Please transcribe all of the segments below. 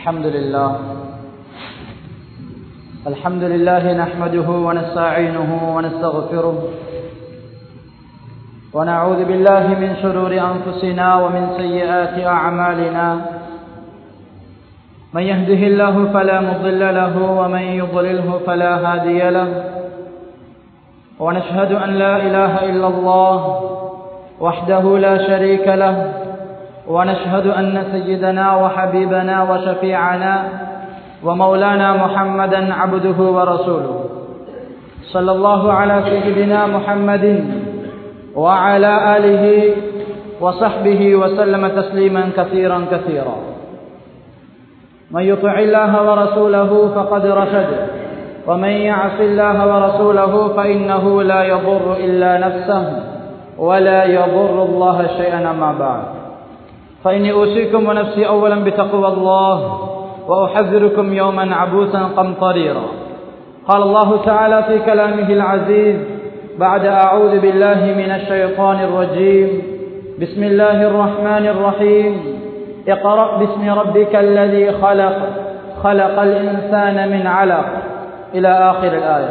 الحمد لله الحمد لله نحمده ونستعينه ونستغفره ونعوذ بالله من شرور أنفسنا ومن سيئات أعمالنا من يهده الله فلا مضل له ومن يضلله فلا هادي له ونشهد أن لا إله إلا الله وحده لا شريك له ونشهد أن سيدنا وحبيبنا وشفيعنا ومولانا محمدا عبده ورسوله صلى الله على سيدنا محمد وعلى آله وصحبه وسلم تسليما كثيرا كثيرا من يطع الله ورسوله فقد رشد ومن يعص الله ورسوله فإنه لا يضر إلا نفسه ولا يضر الله شيئا ما بعد فإني أوصيكم ونفسي أولا بتقوى الله وأحذركم يوما عبوسا قمطريرا قال الله تعالى في كلامه العزيز بعد أعوذ بالله من الشيطان الرجيم بسم الله الرحمن الرحيم اقرأ باسم ربك الذي خلق خلق الإنسان من علق إلى آخر الآية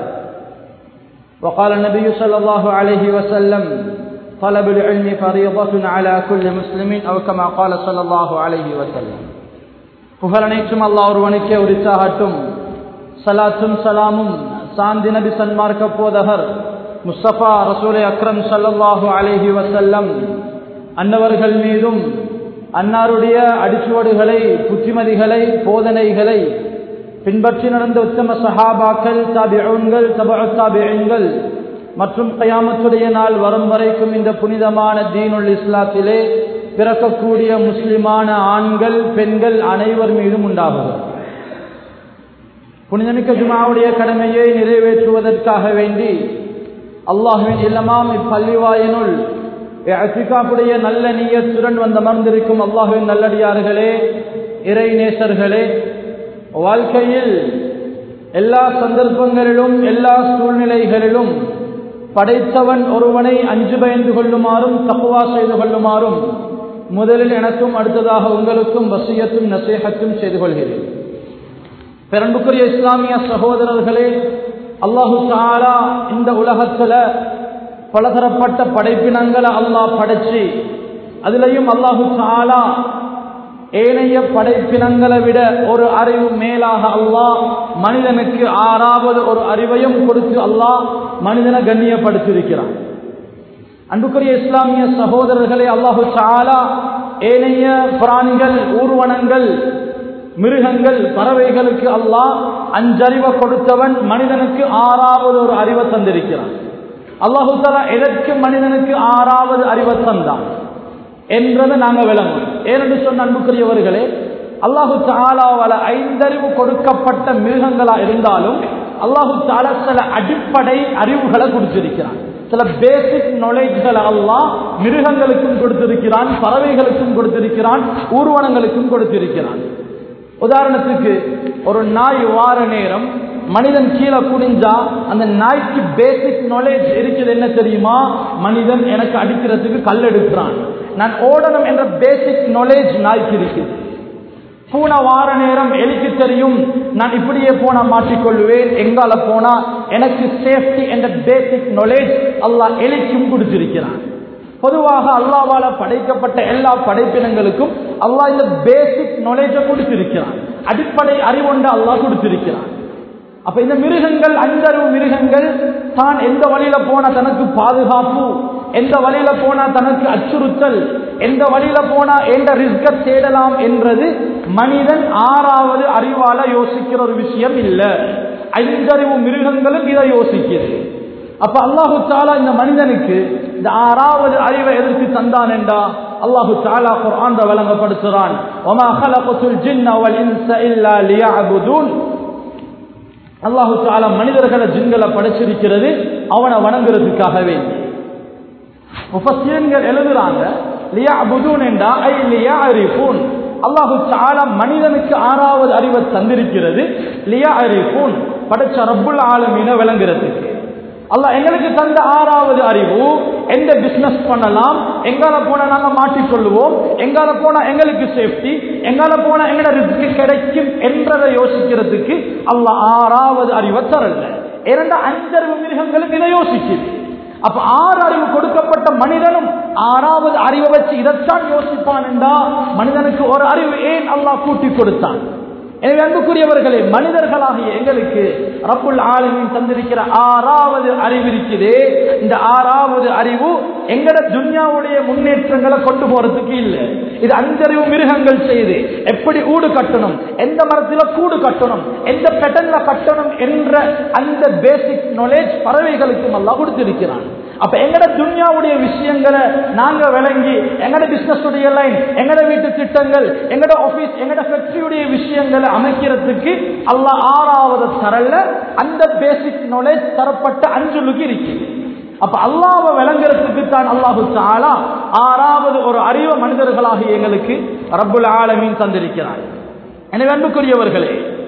وقال النبي صلى الله عليه وسلم طلب العلم فريضة على كل مسلم أو كما قال صلى الله عليه وسلم புகழனைக்கும் அல்லாஹ் ஒருவனுக்கே உரித்தாகட்டும் சலாத்தும் சலாமும் சாந்தி நபி சன்மார்க்க போதகர் முஸ்தபா ரசூலை அக்ரம் சல்லல்லாஹு அலஹி வசல்லம் அன்னவர்கள் மீதும் அன்னாருடைய அடிச்சுவடுகளை புத்திமதிகளை போதனைகளை பின்பற்றி நடந்த உத்தம சஹாபாக்கள் தாபிகள் தபா தாபிகள் மற்றும் கயாமத்துடைய நாள் வரும் வரைக்கும் இந்த புனிதமான தீனுல் இஸ்லாத்திலே பிறக்கக்கூடிய முஸ்லிமான ஆண்கள் பெண்கள் அனைவர் மீதும் உண்டாகும் புனிதமிக்க ஜுமாவுடைய கடமையை நிறைவேற்றுவதற்காக வேண்டி அல்லாஹுவின் இல்லமாம் இப்பள்ளிவாயினுள் அசிகாப்புடைய நல்ல நீயத்துடன் வந்து அமர்ந்திருக்கும் அல்லாஹுவின் நல்லடியார்களே இறை நேசர்களே வாழ்க்கையில் எல்லா சந்தர்ப்பங்களிலும் எல்லா சூழ்நிலைகளிலும் படைத்தவன் ஒருவனை அஞ்சு பயந்து கொள்ளுமாறும் தப்புவா செய்து கொள்ளுமாறும் முதலில் எனக்கும் அடுத்ததாக உங்களுக்கும் வசியத்தும் நசேகத்தும் செய்து கொள்கிறேன் பெரன்புக்குரிய இஸ்லாமிய சகோதரர்களே அல்லாஹு சாலா இந்த உலகத்துல பலதரப்பட்ட படைப்பினங்களை அல்லாஹ் படைச்சு அதுலேயும் அல்லாஹு சாலா ஏனைய படைப்பினங்களை விட ஒரு அறிவு மேலாக அல்லாஹ் மனிதனுக்கு ஆறாவது ஒரு அறிவையும் கொடுத்து அல்லாஹ் மனிதனை கண்ணியப்படுத்தியிருக்கிறான் அன்புக்குரிய இஸ்லாமிய சகோதரர்களே அல்லாஹு சாலா ஏனைய பிராணிகள் ஊர்வனங்கள் மிருகங்கள் பறவைகளுக்கு அல்லாஹ் அஞ்சறிவை கொடுத்தவன் மனிதனுக்கு ஆறாவது ஒரு அறிவை தந்திருக்கிறான் அல்லாஹு தாலா எதற்கு மனிதனுக்கு ஆறாவது அறிவை தந்தான் என்றதை நாங்கள் விளங்கும் ஏனென்று சொன்ன அன்புக்குரியவர்களே அல்லாஹு தாலாவால ஐந்தறிவு கொடுக்கப்பட்ட மிருகங்களா இருந்தாலும் அல்லாஹு தாலா சில அடிப்படை அறிவுகளை கொடுத்திருக்கிறான் சில பேசிக் நாலேஜ்களை அல்லாஹ் மிருகங்களுக்கும் கொடுத்திருக்கிறான் பறவைகளுக்கும் கொடுத்திருக்கிறான் ஊர்வனங்களுக்கும் கொடுத்திருக்கிறான் உதாரணத்துக்கு ஒரு நாய் வார நேரம் மனிதன் கீழே குடிஞ்சா அந்த நாய்க்கு பேசிக் நாலேஜ் இருக்குது என்ன தெரியுமா மனிதன் எனக்கு அடிக்கிறதுக்கு கல் எடுக்கிறான் நான் ஓடணும் என்ற பேசிக் நாலேஜ் நாய்க்கு இருக்குது பூனை வார நேரம் எலிக்கு தெரியும் நான் இப்படியே போனா மாற்றிக்கொள்வேன் எங்கால போனா எனக்கு சேஃப்டி என்ற பேசிக் நாலேஜ் அல்லாஹ் எலிக்கும் கொடுத்திருக்கிறான் பொதுவாக அல்லாவால படைக்கப்பட்ட எல்லா படைப்பினங்களுக்கும் அல்லாஹ் இந்த பேசிக் நாலேஜை கொடுத்திருக்கிறான் அடிப்படை அறிவொன்று அல்லாஹ் கொடுத்திருக்கிறான் அப்ப இந்த மிருகங்கள் அஞ்சறிவு மிருகங்கள் தான் எந்த வழியில போன தனக்கு பாதுகாப்பு எந்த வழியில போனா தனக்கு அச்சுறுத்தல் எந்த வழியில போனா எந்த ரிஸ்க தேடலாம் என்றது மனிதன் ஆறாவது அறிவால யோசிக்கிற ஒரு விஷயம் இல்ல ஐந்தறிவு மிருகங்களும் இதை யோசிக்கிறது அப்ப அல்லாஹு தாலா இந்த மனிதனுக்கு இந்த ஆறாவது அறிவை எதற்கு தந்தான் என்றா அல்லாஹு தாலா குர்ஆன் வழங்கப்படுத்துறான் ஒமா ஹலகத்துல் ஜின்ன வல் இன்ஸ இல்லா லியஅபுதுன் அல்லாஹு தாலா மனிதர்களை ஜின்களை படைச்சிருக்கிறது அவனை வணங்குறதுக்காக வேண்டி முஃபஸ்ஸீன்கள் எழுதுறாங்க லியஅபுதுன் என்றா ஐ லியஅரிஃபூன் அல்லாஹு தாலா மனிதனுக்கு ஆறாவது அறிவை தந்திருக்கிறது லியஅரிஃபூன் படைச்ச ரப்புல் ஆலமீன விளங்குறதுக்கு அல்லாஹ் எங்களுக்கு தந்த ஆறாவது அறிவு எந்த பிசினஸ் பண்ணலாம் எங்கால போனா நாங்க மாட்டிக்கொள்ளுவோம் எங்கால போனா எங்களுக்கு சேஃப்டி எங்கால போனா எங்களோட ரிஸ்க் கிடைக்கும் என்றதை யோசிக்கிறதுக்கு அல்லாஹ் ஆறாவது அறிவை தரல இரண்டு அஞ்சறிவு மிருகங்களும் இதை யோசிக்குது அப்ப ஆறு அறிவு கொடுக்கப்பட்ட மனிதனும் ஆறாவது அறிவை வச்சு இதைத்தான் யோசிப்பான் என்றா மனிதனுக்கு ஒரு அறிவு ஏன் அல்லாஹ் கூட்டி கொடுத்தான் எனவே அன்புக்குரியவர்களே மனிதர்களாகிய எங்களுக்கு ரப்புல் ஆலமின் தந்திருக்கிற ஆறாவது அறிவு இருக்குது இந்த ஆறாவது அறிவு எங்கட துன்யாவுடைய முன்னேற்றங்களை கொண்டு போறதுக்கு இல்லை இது அஞ்சறிவு மிருகங்கள் செய்து எப்படி ஊடு கட்டணும் எந்த மரத்துல கூடு கட்டணும் எந்த பெட்டன்ல கட்டணும் என்ற அந்த பேசிக் நாலேஜ் பறவைகளுக்கும் எல்லாம் கொடுத்திருக்கிறான் அப்ப எங்கட துன்யாவுடைய விஷயங்களை நாங்க விளங்கி எங்கட பிசினஸ் உடைய லைன் எங்கட வீட்டு திட்டங்கள் எங்கட ஆபீஸ் எங்கட ஃபேக்டரியுடைய விஷயங்களை அமைக்கிறதுக்கு அல்லாஹ் ஆறாவது தரல அந்த பேசிக் நாலேஜ் தரப்பட்ட அஞ்சுலுக்கு இருக்கு அப்ப அல்லாவை விளங்குறதுக்கு தான் அல்லாஹு தாலா ஆறாவது ஒரு அறிவு மனிதர்களாக எங்களுக்கு ரப்புல் ஆலமீன் தந்திருக்கிறார் எனவே அன்புக்குரியவர்களே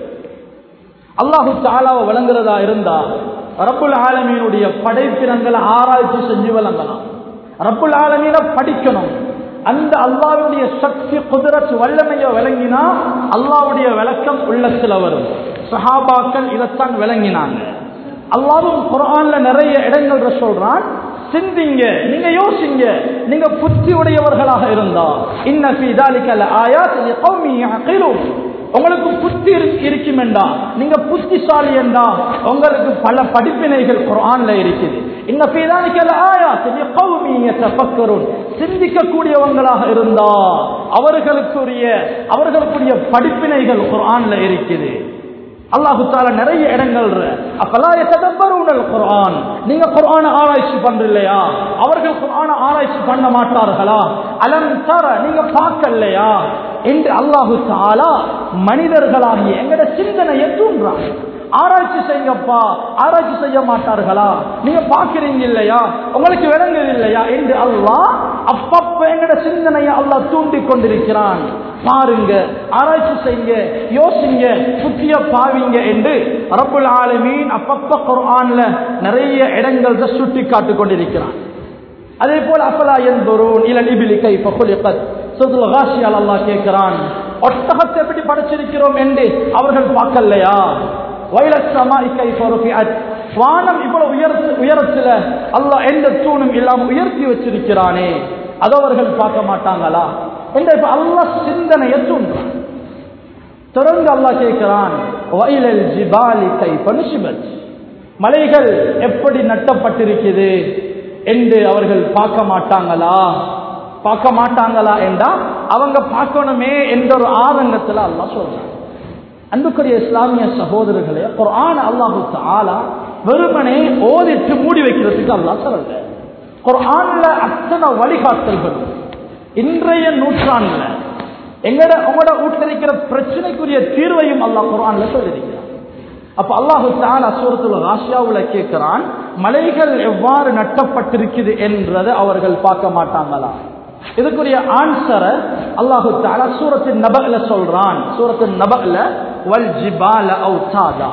அல்லாஹு தாலாவை விளங்குறதா இருந்தா ரப்புல் ஆலமீனுடைய படைப்பினங்களை ஆராய்ச்சி செஞ்சு விளங்கலாம் ரப்புல் ஆலமீனை படிக்கணும் அந்த அல்லாவுடைய சக்தி குதிரத் வல்லமையை விளங்கினா அல்லாவுடைய விளக்கம் உள்ளத்துல வரும் சஹாபாக்கள் இதைத்தான் விளங்கினாங்க அல்லாவும் குரான்ல நிறைய இடங்கள்ல சொல்றான் சிந்திங்க நீங்க யோசிங்க நீங்க புத்தி உடையவர்களாக இருந்தா இன்ன ஃபீ ذلك لآيات لقوم يعقلون உங்களுக்கு புத்தி இருக்கும் என்றா நீங்க புத்திசாலி என்றா உங்களுக்கு பல படிப்பினைகள் குரான்ல இருக்குது இந்த பீதானிக்கல ஆயா சிந்திக்க கூடியவங்களாக இருந்தா அவர்களுக்குரிய அவர்களுக்குரிய படிப்பினைகள் குரான்ல இருக்குது அல்லாஹு தால நிறைய இடங்கள் அப்பலாய ததப்பருணல் குரான் நீங்க குரான ஆராய்ச்சி பண்றலையா அவர்கள் குரான ஆராய்ச்சி பண்ண மாட்டார்களா அலம் தர நீங்க பார்க்கலையா என்று அல்லாஹு தாலா மனிதர்களாகிய எங்கட சிந்தனையை தூண்டுறான் ஆராய்ச்சி செய்யப்பா ஆராய்ச்சி செய்ய மாட்டார்களா நீங்க பாக்குறீங்க இல்லையா உங்களுக்கு விளங்குது இல்லையா என்று அல்லாஹ் அப்பப்ப எங்கட சிந்தனையை அல்லாஹ் தூண்டி கொண்டிருக்கிறான் பாருங்க ஆராய்ச்சி செய்யுங்க யோசிங்க புத்திய பாவிங்க என்று ரப்புல் ஆலமீன் அப்பப்ப குர்ஆன்ல நிறைய இடங்கள் சுட்டி காட்டு கொண்டிருக்கிறான் அதே போல அப்பலா என்பொருன் இல நிபிலி கை பகுலிகத் சுதுல் காசியால் அல்லாஹ் கேட்கிறான் ஒட்டகத்தை எப்படி படைச்சிருக்கிறோம் என்று அவர்கள் பார்க்கலையா வானம் இவ்வளவு உயரத்து உயரத்துல அல்லாஹ் எந்த தூணும் இல்லாம உயர்த்தி வச்சிருக்கிறானே அது அவர்கள் பார்க்க மாட்டாங்களா என்ற இப்ப அல்லாஹ் சிந்தனையை தூண்டுறான் தொடர்ந்து அல்லாஹ் கேட்கிறான் வயலல் ஜிபாலி கை பனுஷிபத் மலைகள் எப்படி நட்டப்பட்டிருக்குது என்று அவர்கள் பார்க்க மாட்டாங்களா பார்க்க மாட்டாங்களா என்றா அவங்க பார்க்கணுமே என்ற ஒரு ஆதங்கத்துல அல்லாஹ் சொல்றான் அன்புக்குரிய இஸ்லாமிய சகோதரர்களே குர்ஆன் அல்லாஹு தாலா வெறுமனே ஓதிட்டு மூடி வைக்கிறதுக்கு அல்லாஹ் சொல்லல குர்ஆன்ல அத்தனை வழிகாட்டல்கள் இன்றைய நூற்றாண்டுல எங்கட உங்களோட வீட்டில் இருக்கிற பிரச்சனைக்குரிய தீர்வையும் அல்லாஹ் குர்ஆன்ல சொல்லியிருக்கிறான் அப்ப அல்லாஹு தாலா சூரத்துல ராஷியாவுல கேட்கிறான் மலைகள் எவ்வாறு நட்டப்பட்டிருக்குது என்றதை அவர்கள் பார்க்க மாட்டாங்களா இதுக்குரிய ஆன்சரை அல்லாஹு தாலா சூரத்தின் நபகல சொல்றான் சூரத்தின் நபகல வல் ஜிபால அவுதாதா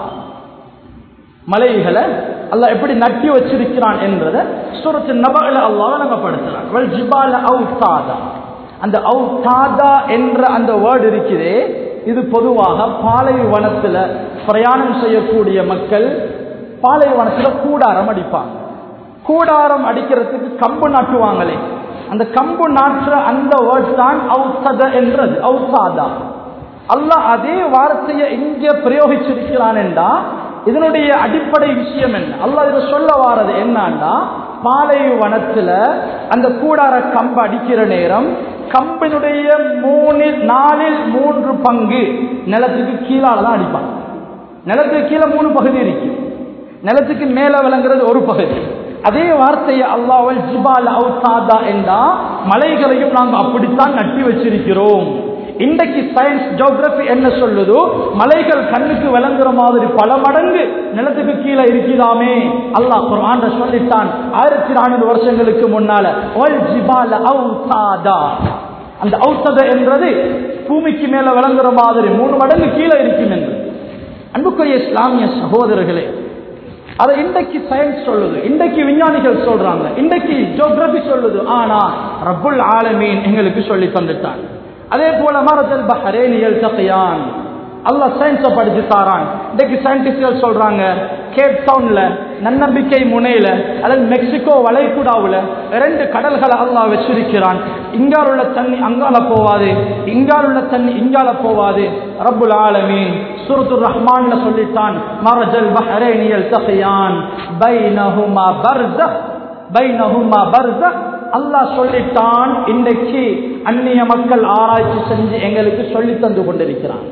மலைகளை அல்லாஹ் எப்படி நட்டி வச்சிருக்கிறான் என்றதை சூரத்தின் நபகல அல்லாஹ் வழங்கப்படுத்துறான் வல் ஜிபால அவுதாதா அந்த அவுதாதா என்ற அந்த வேர்டு இருக்குதே இது பொதுவாக பாலைவனத்துல பிரயாணம் செய்யக்கூடிய மக்கள் பாலைவனத்துல கூடாரம் அடிப்பாங்க கூடாரம் அடிக்கிறதுக்கு கம்பு நாட்டுவாங்களே அந்த கம்பு நாற்ற அந்த வேர்ட் தான் அவுசத என்றது அவுசாதா அல்லாஹ் அதே வார்த்தையை இங்கே பிரயோகிச்சிருக்கிறான் என்றா இதனுடைய அடிப்படை விஷயம் என்ன அல்லாஹ் இதை சொல்ல வாரது என்னன்னா பாலைவனத்துல அந்த கூடார கம்பு அடிக்கிற நேரம் கம்பினுடைய மூணில் நாலில் மூன்று பங்கு நிலத்துக்கு கீழால தான் அடிப்பாங்க நிலத்துக்கு கீழே மூணு பகுதி இருக்கு நிலத்துக்கு மேல விளங்குறது ஒரு பகுதி அதே வார்த்தையை அல்லாவல் ஜிபால் அவுசாதா என்றா மலைகளையும் நாங்கள் அப்படித்தான் நட்டி வச்சிருக்கிறோம் இன்றைக்கு சயின்ஸ் ஜியோகிரபி என்ன சொல்லுதோ மலைகள் கண்ணுக்கு விளங்குற மாதிரி பல மடங்கு நிலத்துக்கு கீழே இருக்குதாமே அல்லாஹ் குர்ஆன்ல சொல்லிட்டான் ஆயிரத்தி நானூறு வருஷங்களுக்கு முன்னால ஒல் ஜிபால அவுசாதா அந்த அவுசத என்றது பூமிக்கு மேல விளங்குற மாதிரி மூணு மடங்கு கீழே இருக்கும் என்று அன்புக்குரிய இஸ்லாமிய சகோதரர்களே அதை இன்றைக்கு சயின்ஸ் சொல்லுது இன்றைக்கு விஞ்ஞானிகள் சொல்றாங்க இன்றைக்கு ஜியோகிரபி சொல்லுது ஆனா ரப்புல் ஆலமீன் எங்களுக்கு சொல்லி தந்துட்டான் அதே போல மரத்தல் பஹரேனியல் தகையான் அல்லாஹ் சயின்ஸை படிச்சு தாரான் இன்னைக்கு சயின்டிஸ்ட்கள் சொல்றாங்க கேப் டவுன்ல நன்னம்பிக்கை முனையில அல்லது மெக்சிகோ வளைகுடாவுல இரண்டு கடல்களை அல்லாஹ் வச்சிருக்கிறான் இங்கால உள்ள தண்ணி அங்கால போவாது இங்கால உள்ள தண்ணி இங்கால போவாது ரப்புல் ஆலமீன் சூரத்துர் ரஹ்மான்ல சொல்லிட்டான் மரஜல் பஹரேனியல் தகையான் பைனஹுமா பர்ஸக் பைனஹுமா பர்ஸக் அல்லாஹ் சொல்லிட்டான் இன்றைக்கு அந்நிய மக்கள் ஆராய்ச்சி செஞ்சு எங்களுக்கு சொல்லி தந்து கொண்டிருக்கிறாங்க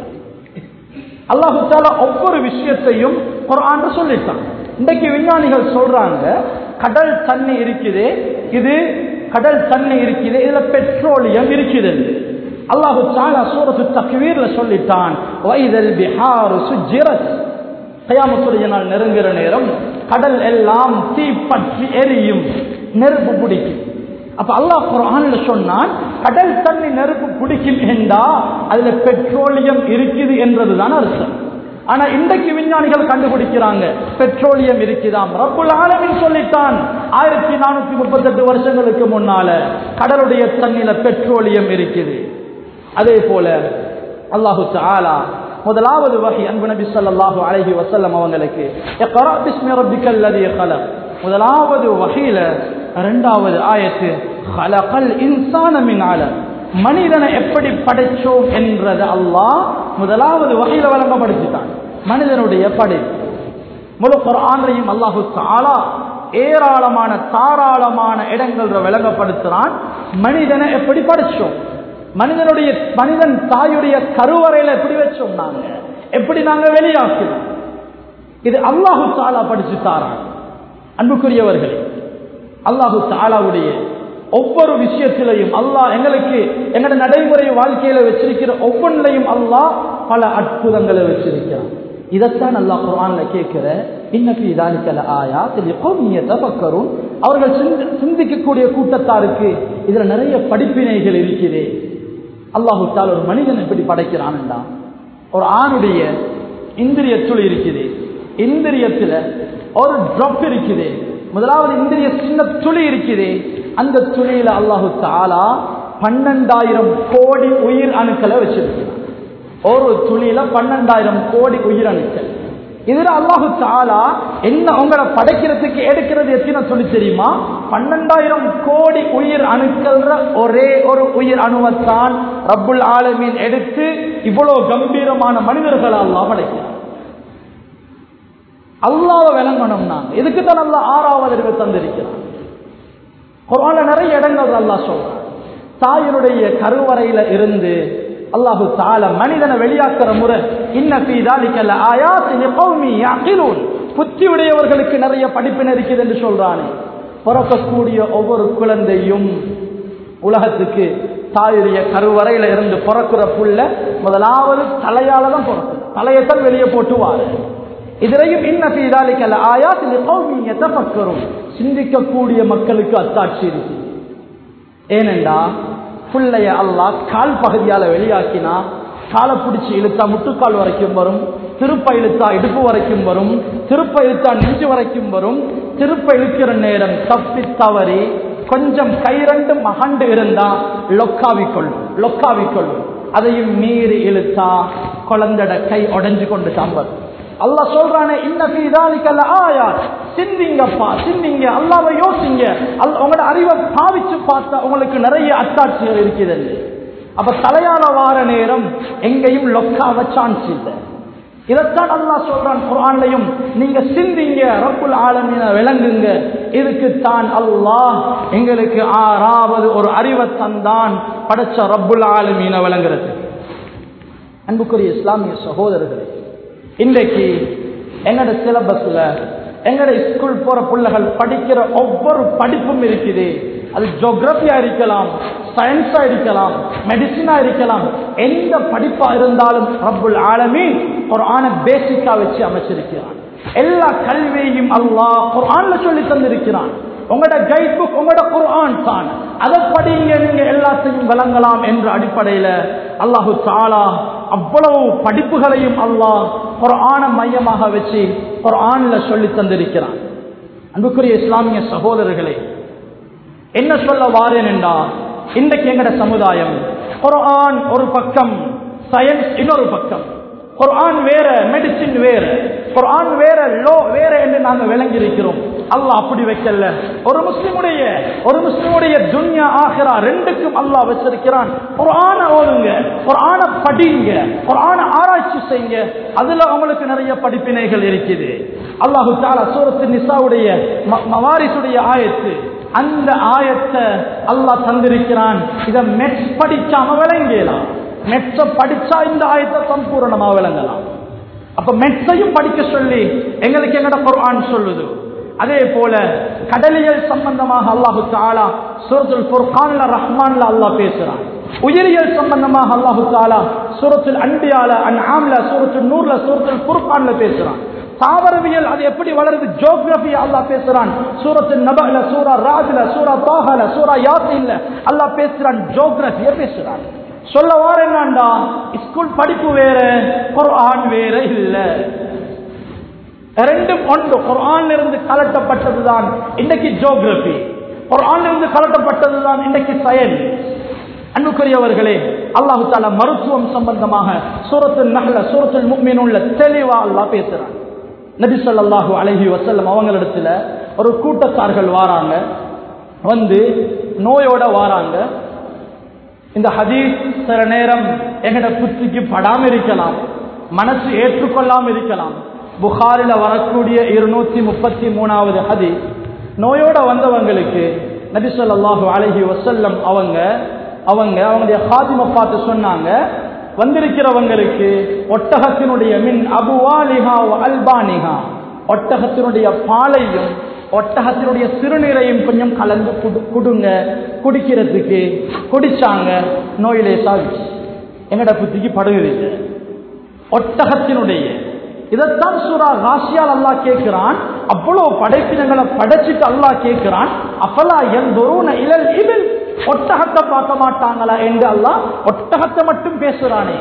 அல்லாஹு தாலா ஒவ்வொரு விஷயத்தையும் குரான் சொல்லிட்டான் இன்றைக்கு விஞ்ஞானிகள் சொல்றாங்க கடல் தண்ணி இருக்குது இது கடல் தண்ணி இருக்குது இதுல பெட்ரோலியம் இருக்குது அல்லாஹு தாலா சூரத்து தக்வீர்ல சொல்லிட்டான் வைதல் பிஹாரு சுஜிரத் கயாமத்துடைய நாள் நெருங்குற நேரம் கடல் எல்லாம் தீ பற்றி எரியும் நெருப்பு பிடிக்கும் அப்ப அல்லாஹ் குரான்ல சொன்னான் கடல் தண்ணி நெருப்பு பிடிக்கும் என்றா அதுல பெட்ரோலியம் இருக்குது என்றதுதான் அர்த்தம் ஆனா இன்றைக்கு விஞ்ஞானிகள் கண்டுபிடிக்கிறாங்க பெட்ரோலியம் இருக்குதாம் ரப்புல் ஆலமின் சொல்லிட்டான் ஆயிரத்தி நானூத்தி முப்பத்தி எட்டு வருஷங்களுக்கு முன்னால கடலுடைய தண்ணியில பெட்ரோலியம் இருக்குது அதே போல அல்லாஹு தாலா முதலாவது வகை அன்பு நபி ஸல்லல்லாஹு அலைஹி வஸல்லம் அவங்களுக்கு இக்ரா பிஸ்மி ரப்பிக்கல் லதீ خلق முதலாவது வகையில இரண்டாவது ஆயத்து خلقல் இன்சான மின் அலக் மனிதனை எப்படி படைச்சோம் என்றது அல்லாஹ் முதலாவது வகையில வழங்கப்படுத்திட்டான் மனிதனுடைய படை முழு குர்ஆன்லையும் அல்லாஹு தாலா ஏராளமான தாராளமான இடங்கள்ல விளங்கப்படுத்துறான் மனிதனை எப்படி படைச்சோம் மனிதனுடைய மனிதன் தாயுடைய கருவறையில எப்படி வச்சோம் நாங்க எப்படி நாங்க வெளியாக்கினோம் இது அல்லாஹு தாலா படிச்சு தாரான் அன்புக்குரியவர்களே அல்லாஹு தாலாவுடைய ஒவ்வொரு விஷயத்திலையும் அல்லாஹ் எங்களுக்கு எங்களோட நடைமுறை வாழ்க்கையில வச்சிருக்கிற ஒவ்வொன்றிலையும் அல்லாஹ் பல அற்புதங்களை வச்சிருக்கிறான் இதைத்தான் அல்லாஹ் குர்ஆன்ல கேட்கிற இன்னபி தாலிக்கல ஆயா தபக்கரும் அவர்கள் சிந்தி- சிந்திக்கக்கூடிய கூட்டத்தாருக்கு இதுல நிறைய படிப்பினைகள் இருக்குது அல்லாஹு தால் ஒரு மனிதன் எப்படி படைக்கிறான்டா ஒரு ஆணுடைய இந்திரிய துளி இருக்குது இந்திரியத்துல ஒரு ட்ராப் இருக்குது முதலாவது இந்திரிய சின்ன துளி இருக்குது அந்த துளியில அல்லாஹு தாலா பன்னெண்டாயிரம் கோடி உயிர் அணுக்களை வச்சிருக்கிறான் ஒரு துளியில பன்னெண்டாயிரம் கோடி உயிர் அணுக்கள் இதுல அல்லாஹு தாலா என்ன உங்களை படைக்கிறதுக்கு எடுக்கிறது எத்தனை துளி தெரியுமா பன்னெண்டாயிரம் கோடி உயிர் அணுக்கள் ஒரே ஒரு உயிர் அணுவத்தான் ரப்புல் ஆலமீன் எடுத்து இவ்வளவு கம்பீரமான மனிதர்களை அல்லாஹ் படைக்கிறார் அல்லாஹ்வை விளங்கணும் நாங்க இதுக்கு தான் அல்லாஹ் ஆறாவது அறிவு தந்திருக்கிறான் குர்ஆன்ல நிறைய இடங்கள் அல்லாஹ் சொல்றான் தாயினுடைய கருவறையில இருந்து அல்லாஹு தால மனிதனை வெளியாக்குற முறை இன்ன ஃபீ ذلك لآيات لقوم يعقلون புத்தி உடையவர்களுக்கு நிறைய படிப்பினை இருக்குது என்று சொல்றானே பிறக்கக்கூடிய ஒவ்வொரு குழந்தையும் உலகத்துக்கு தாயுடைய கருவறையில இருந்து பிறக்கிற புள்ள முதலாவது தலையால தான் பிறக்கும் தலையத்தான் வெளியே போட்டுவாரு இதுலையும் இன்ன ஃபீ ذلك لآيات لقوم يتفكرون சிந்திக்கக்கூடிய மக்களுக்கு அத்தாட்சி இருக்கு ஏனென்றா புள்ளைய அல்லாஹ் கால் பகுதியால வெளியாக்கினா காலை பிடிச்சி இழுத்தா முட்டுக்கால் வரைக்கும் வரும் திருப்ப இழுத்தா இடுப்பு வரைக்கும் வரும் திருப்ப இழுத்தா நெஞ்சு வரைக்கும் வரும் திருப்ப இழுக்கிற நேரம் தப்பி தவறி கொஞ்சம் கை ரெண்டும் மகண்டு இருந்தா லொக்காவிக்கொள்ளும் லொக்காவிக்கொள்ளும் அதையும் மீறி இழுத்தா குழந்தைட கை உடைஞ்சு கொண்டு தான் வரும் அல்லாஹ் சொல்றானே இன்ன ஃபீ ذلك لآيات சிந்திங்கப்பா சிந்திங்க அல்லாஹ்வை யோசிங்க அல் உங்களோட அறிவை பாவிச்சு பார்த்தா உங்களுக்கு நிறைய அத்தாட்சிகள் இருக்குது அப்ப தலையால வார நேரம் எங்கேயும் லொக்காவ சான்ஸ் இல்லை இதைத்தான் அல்லாஹ் சொல்றான் குர்ஆன்லயும் நீங்க சிந்திங்க ரப்புல் ஆலமீன விளங்குங்க இதுக்கு தான் அல்லாஹ் எங்களுக்கு ஆறாவது ஒரு அறிவை தந்தான் படைச்ச ரப்புல் ஆலமீன விளங்குறது அன்புக்குரிய இஸ்லாமிய சகோதரர்களே இன்றைக்கு எங்கட சிலபஸ்ல எங்கட ஸ்கூல் போற பிள்ளைகள் படிக்கிற ஒவ்வொரு படிப்பும் இருக்குது அது ஜோகிரபியா இருக்கலாம் சயின்ஸா இருக்கலாம் மெடிசினா இருக்கலாம் எந்த படிப்பா இருந்தாலும் ரப்புல் ஆலமீன் ஒரு ஆன பேசிக்கா வச்சு அமைச்சிருக்கிறான் எல்லா கல்வியையும் அல்லாஹ் குர்ஆன்ல சொல்லி தந்திருக்கிறான் உங்களோட கைட் புக் உங்களோட குர்ஆன் தான் அதை படிங்க நீங்க எல்லாத்தையும் விளங்கலாம் என்ற அடிப்படையில அல்லாஹு தாலா அவ்வளவு படிப்புகளையும் அல்லாஹ் ஒரு ஆண மையமாக வச்சு ஒரு ஆண்ல சொல்லி தந்திருக்கிறான் அன்புக்குரிய இஸ்லாமிய சகோதரர்களே என்ன சொல்ல வாரேன் என்றா இன்றைக்கு எங்கட சமுதாயம் குர்ஆன் ஒரு பக்கம் சயின்ஸ் இன்னொரு பக்கம் குர்ஆன் வேற மெடிசின் வேற குர்ஆன் வேற லோ வேற என்று நாங்கள் விளங்கி இருக்கிறோம் அல்லாஹ் அப்படி வைக்கல ஒரு முஸ்லிமுடைய ஒரு முஸ்லிமுடைய துன்யா ஆகிறா ரெண்டுக்கும் அல்லாஹ் வச்சிருக்கிறான் குர்ஆன ஓதுங்க குர்ஆன படிங்க குர்ஆன ஆராய்ச்சி செய்யுங்க அதுல அவங்களுக்கு நிறைய படிப்பினைகள் இருக்குது அல்லாஹு தாலா சூரத்து நிசாவுடைய ம- மவாரிசுடைய ஆயத்து அந்த ஆயத்தை அல்லாஹ் தந்திருக்கிறான் இத மெட்ஸ் படிக்காம விளங்கலாம் மெட்ஸ படிச்சா இந்த ஆயத்தை சம்பூரணமா விளங்கலாம் அப்ப மெட்ஸையும் படிக்க சொல்லி எங்களுக்கு எங்கட குர்ஆன் சொல்லுது அதே போல கடலியல் சம்பந்தமாக அல்லாஹு தாலா சூரத்துல் ஃபுர்கான்ல ரஹ்மான்ல அல்லாஹ் பேசுறான் உயிரியல் சம்பந்தமாக அல்லாஹு தாலா சூரத்துல் அன்பியால அன்ஆம்ல சூரத்துல் நூர்ல சூரத்துல் ஃபுர்கான்ல பேசுறான் தாவரவியல் அது எப்படி வளருது ஜியோகிரபி அல்லாஹ் பேசுறான் சூரத்து நபல சூரா ராஜ்ல சூரா தாஹல சூரா யாசின்ல அல்லாஹ் பேசுறான் ஜியோகிரபிய பேசுறான் சொல்ல வார என்னண்டா ஸ்கூல் படிப்பு வேற குர்ஆன் வேற இல்ல ரெண்டும் ஒன்று குர்ஆன்ல இருந்து கலட்டப்பட்டதுதான் இன்னைக்கு ஜியோகிரபி குர்ஆன்ல இருந்து கலட்டப்பட்டதுதான் இன்னைக்கு சயின்ஸ் அன்புக்குரியவர்களே அல்லாஹு தாலா மருத்துவம் சம்பந்தமாக சூரத்துல் நஹ்ல சூரத்துல் முக்மினுள்ள தெளிவா அல்லாஹ் பேசுறான் நபி ஸல்லல்லாஹு அலைஹி வஸல்லம் அவங்களிடத்துல ஒரு கூட்டத்தார்கள் வாராங்க வந்து நோயோட வாராங்க இந்த ஹதீஸ் சில நேரம் எங்கட புத்திக்கு படாம இருக்கலாம் மனசு ஏற்றுக்கொள்ளாம இருக்கலாம் புகாரில வரக்கூடிய இருநூத்தி முப்பத்தி மூணாவது ஹதீஸ் நோயோட வந்தவங்களுக்கு நபி ஸல்லல்லாஹு அலைஹி வஸல்லம் அவங்க அவங்க அவங்களுடைய ஹாதிமை பார்த்து சொன்னாங்க வந்திருக்கிறவங்களுக்கு ஒட்டகத்தினுடைய மின் அபுவாலிஹா வ அல்பானிஹா ஒட்டகத்தினுடைய பாலையும் ஒட்டகத்தினுடைய சிறுநீரையும் கொஞ்சம் கலந்து குடு- குடுங்க குடிக்கிறதுக்கு குடிச்சாங்க நோயிலே சாவிச்சு எங்கட புத்திக்கு படுகிறது ஒட்டகத்தினுடைய இதைத்தான் சூரா ராசியால் அல்லாஹ் கேட்கிறான் அவ்வளவு படைப்பினங்களை படைச்சிட்டு அல்லாஹ் கேட்கிறான் அப்பலா என் இலல் இதில் ஒட்டகத்தை பார்க்க மாட்டாங்களா என்று அல்லாஹ் ஒட்டகத்தை மட்டும் பேசுறானே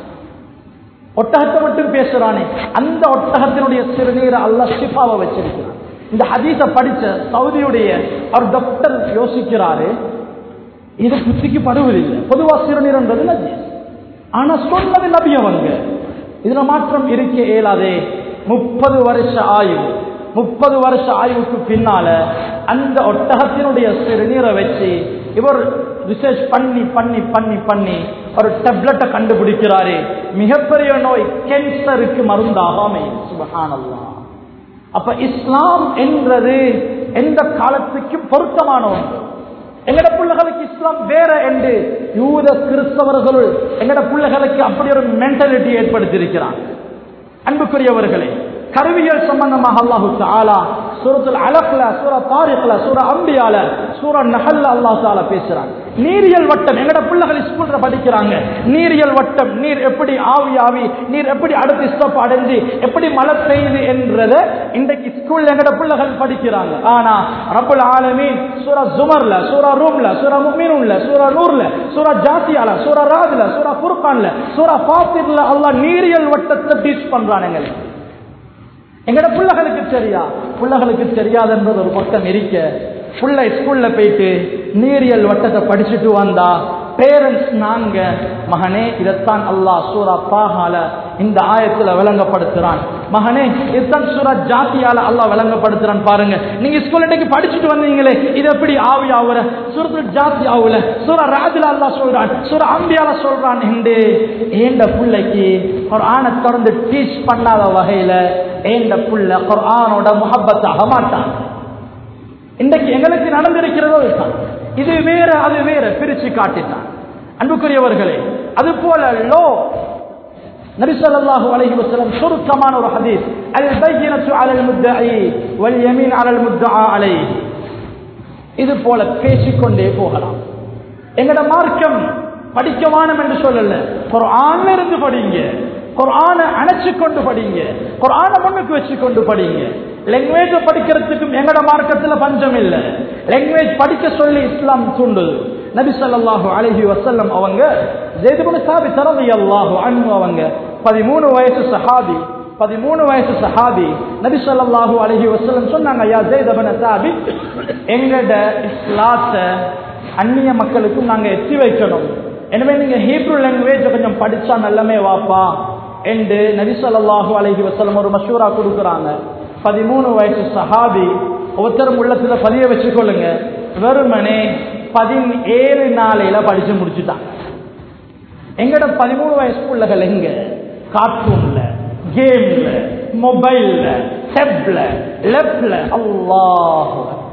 ஒட்டகத்தை மட்டும் பேசுறானே அந்த ஒட்டகத்தினுடைய சிறுநீரை அல்லாஹ் ஷிஃபாவை வச்சிருக்கிறான் இந்த ஹதீஸ படிச்ச சவுதியுடைய ஒரு டாக்டர் யோசிக்கிறாரு இது புத்திக்கு படுவதில்லை பொதுவா சிறுநீர்ன்றது நஜீஸ் ஆனா சொன்னது நபி அவங்க இதுல மாற்றம் இருக்க இயலாதே முப்பது வருஷ ஆய்வு முப்பது வருஷ ஆய்வுக்கு பின்னால அந்த ஒட்டகத்தினுடைய சிறுநீரை வச்சு இவர் ரிசர்ச் பண்ணி பண்ணி பண்ணி பண்ணி ஒரு டெப்லெட்டை கண்டுபிடிக்கிறாரு மிகப்பெரிய நோய் கேன்சருக்கு மருந்தாக அமையும் சுபஹானல்லாஹ் அப்ப இஸ்லாம் என்றது எந்த காலத்துக்கும் பொருத்தமான ஒன்று எங்கட பிள்ளைகளுக்கு இஸ்லாம் வேற என்று யூத கிறிஸ்தவர்களுள் எங்கட பிள்ளைகளுக்கு அப்படி ஒரு மென்டாலிட்டி ஏற்படுத்தியிருக்கிறான் அன்புக்குரியவர்களே கருவியல் சம்பந்தமாக அல்லாஹு தாலா சூரத்துல் அலக்ல சூர தாரிக்ல சூர அம்பியால சூர நஹல்ல அல்லாஹ் தாலா பேசுறாங்க நீரியல் வட்டம் எங்கட பிள்ளைகள் ஸ்கூல்ல படிக்கிறாங்க நீரியல் வட்டம் நீர் எப்படி ஆவி ஆவி நீர் எப்படி அடுத்த ஸ்டெப் அடைஞ்சு எப்படி மழை பெய்யுது என்றத இன்றைக்கு ஸ்கூல்ல எங்கட பிள்ளைகள் படிக்கிறாங்க ஆனா ரப்புல் ஆலமீன் சூரா ஜுமர்ல சூரா ரூம்ல சூரா முக்மீனுல்ல சூரா நூர்ல சூரா ஜாத்தியால சூரா ராஜ்ல சூரா ஃபுர்கான்ல சூரா ஃபாத்திர்ல அல்லாஹ் நீரியல் வட்டத்தை டீச் பண்றான் எங்களுக்கு எங்கட பிள்ளைகளுக்கு தெரியா பிள்ளைகளுக்கு தெரியாதுன்றது ஒரு பக்கம் இருக்க புள்ள ஸ்கூல்ல போயிட்டு நீரியல் வட்டத்தை படிச்சுட்டு வந்தா பேரண்ட்ஸ் நாங்க மகனே இதைத்தான் அல்லாஹ் சூரா பாகால இந்த ஆயத்துல விளங்கப்படுத்துறான் மகனே இதுதான் சூரா ஜாத்தியால அல்லாஹ் விளங்கப்படுத்துறான் பாருங்க நீங்க ஸ்கூல்ல இன்னைக்கு படிச்சுட்டு வந்தீங்களே இது எப்படி ஆவி ஆகுற சூரத்துல ஜாத்தி ஆகுல சூரா ராஜில அல்லாஹ் சொல்றான் சூரா அம்பியால சொல்றான் என்று ஏண்ட பிள்ளைக்கு ஒரு ஆணை தொடர்ந்து டீச் பண்ணாத வகையில ஏண்ட புள்ள குர்ஆனோட முஹப்பத்தாக மாட்டான் இன்றைக்கு எங்களுக்கு நடந்திருக்கிறதோ இதுதான் இது வேற அது வேற பிரிச்சு காட்டிட்டான் அன்புக்குரியவர்களே அது போல லோ நபி ஸல்லல்லாஹு அலைஹி வஸல்லம் சுருக்கமான ஒரு ஹதீஸ் அல் பையினத்து அலல் முத்தஇ வல் யமீன் அலல் முத்தஆ அலைஹி இது போல பேசிக்கொண்டே போகலாம் எங்கட மார்க்கம் படிக்கவானம் என்று சொல்லல குர்ஆன்ல இருந்து படிங்க குர்ஆனை அணைச்சு கொண்டு படிங்க குர்ஆனை முன்னுக்கு வச்சு கொண்டு படிங்க லாங்குவேஜ் படிக்கிறதுக்கும் எங்கட மார்க்கத்துல பஞ்சம் இல்ல லாங்குவேஜ் படிக்க சொல்லி இஸ்லாம் தூண்டுது நபி ஸல்லல்லாஹு அலைஹி வஸல்லம் அவங்க ஜெயித் இப்னு சாபித் ரலியல்லாஹு அன்ஹு அவங்க 13 வயசு சஹாபி பதிமூணு வயசு சஹாபி நபி ஸல்லல்லாஹு அலைஹி வஸல்லம் சொன்னாங்க யா ஜெயித் இப்னு சாபித் எங்கட இஸ்லாத்தை அந்நிய மக்களுக்கும் நாங்க எத்தி வைக்கணும் எனவே நீங்க ஹீப்ரு லாங்குவேஜ் கொஞ்சம் படிச்சா நல்லமே வாப்பா என்று நபி ஸல்லல்லாஹு அலைஹி வஸல்லம் ஒரு மஷூரா கொடுக்குறாங்க பதிமூணு வயசு சஹாபி ஒருத்தரும் உள்ளத்துல பதிய வச்சுக்கொள்ளுங்க வெறுமனே பதினேழு நாளையில படிச்சு முடிச்சுட்டாங்க எங்கட பதிமூணு வயசு பிள்ளைகள் எங்க கார்ட்டூன்ல கேம்ல மொபைல்ல டெப்ல லெப்ட்ல அல்லாஹ்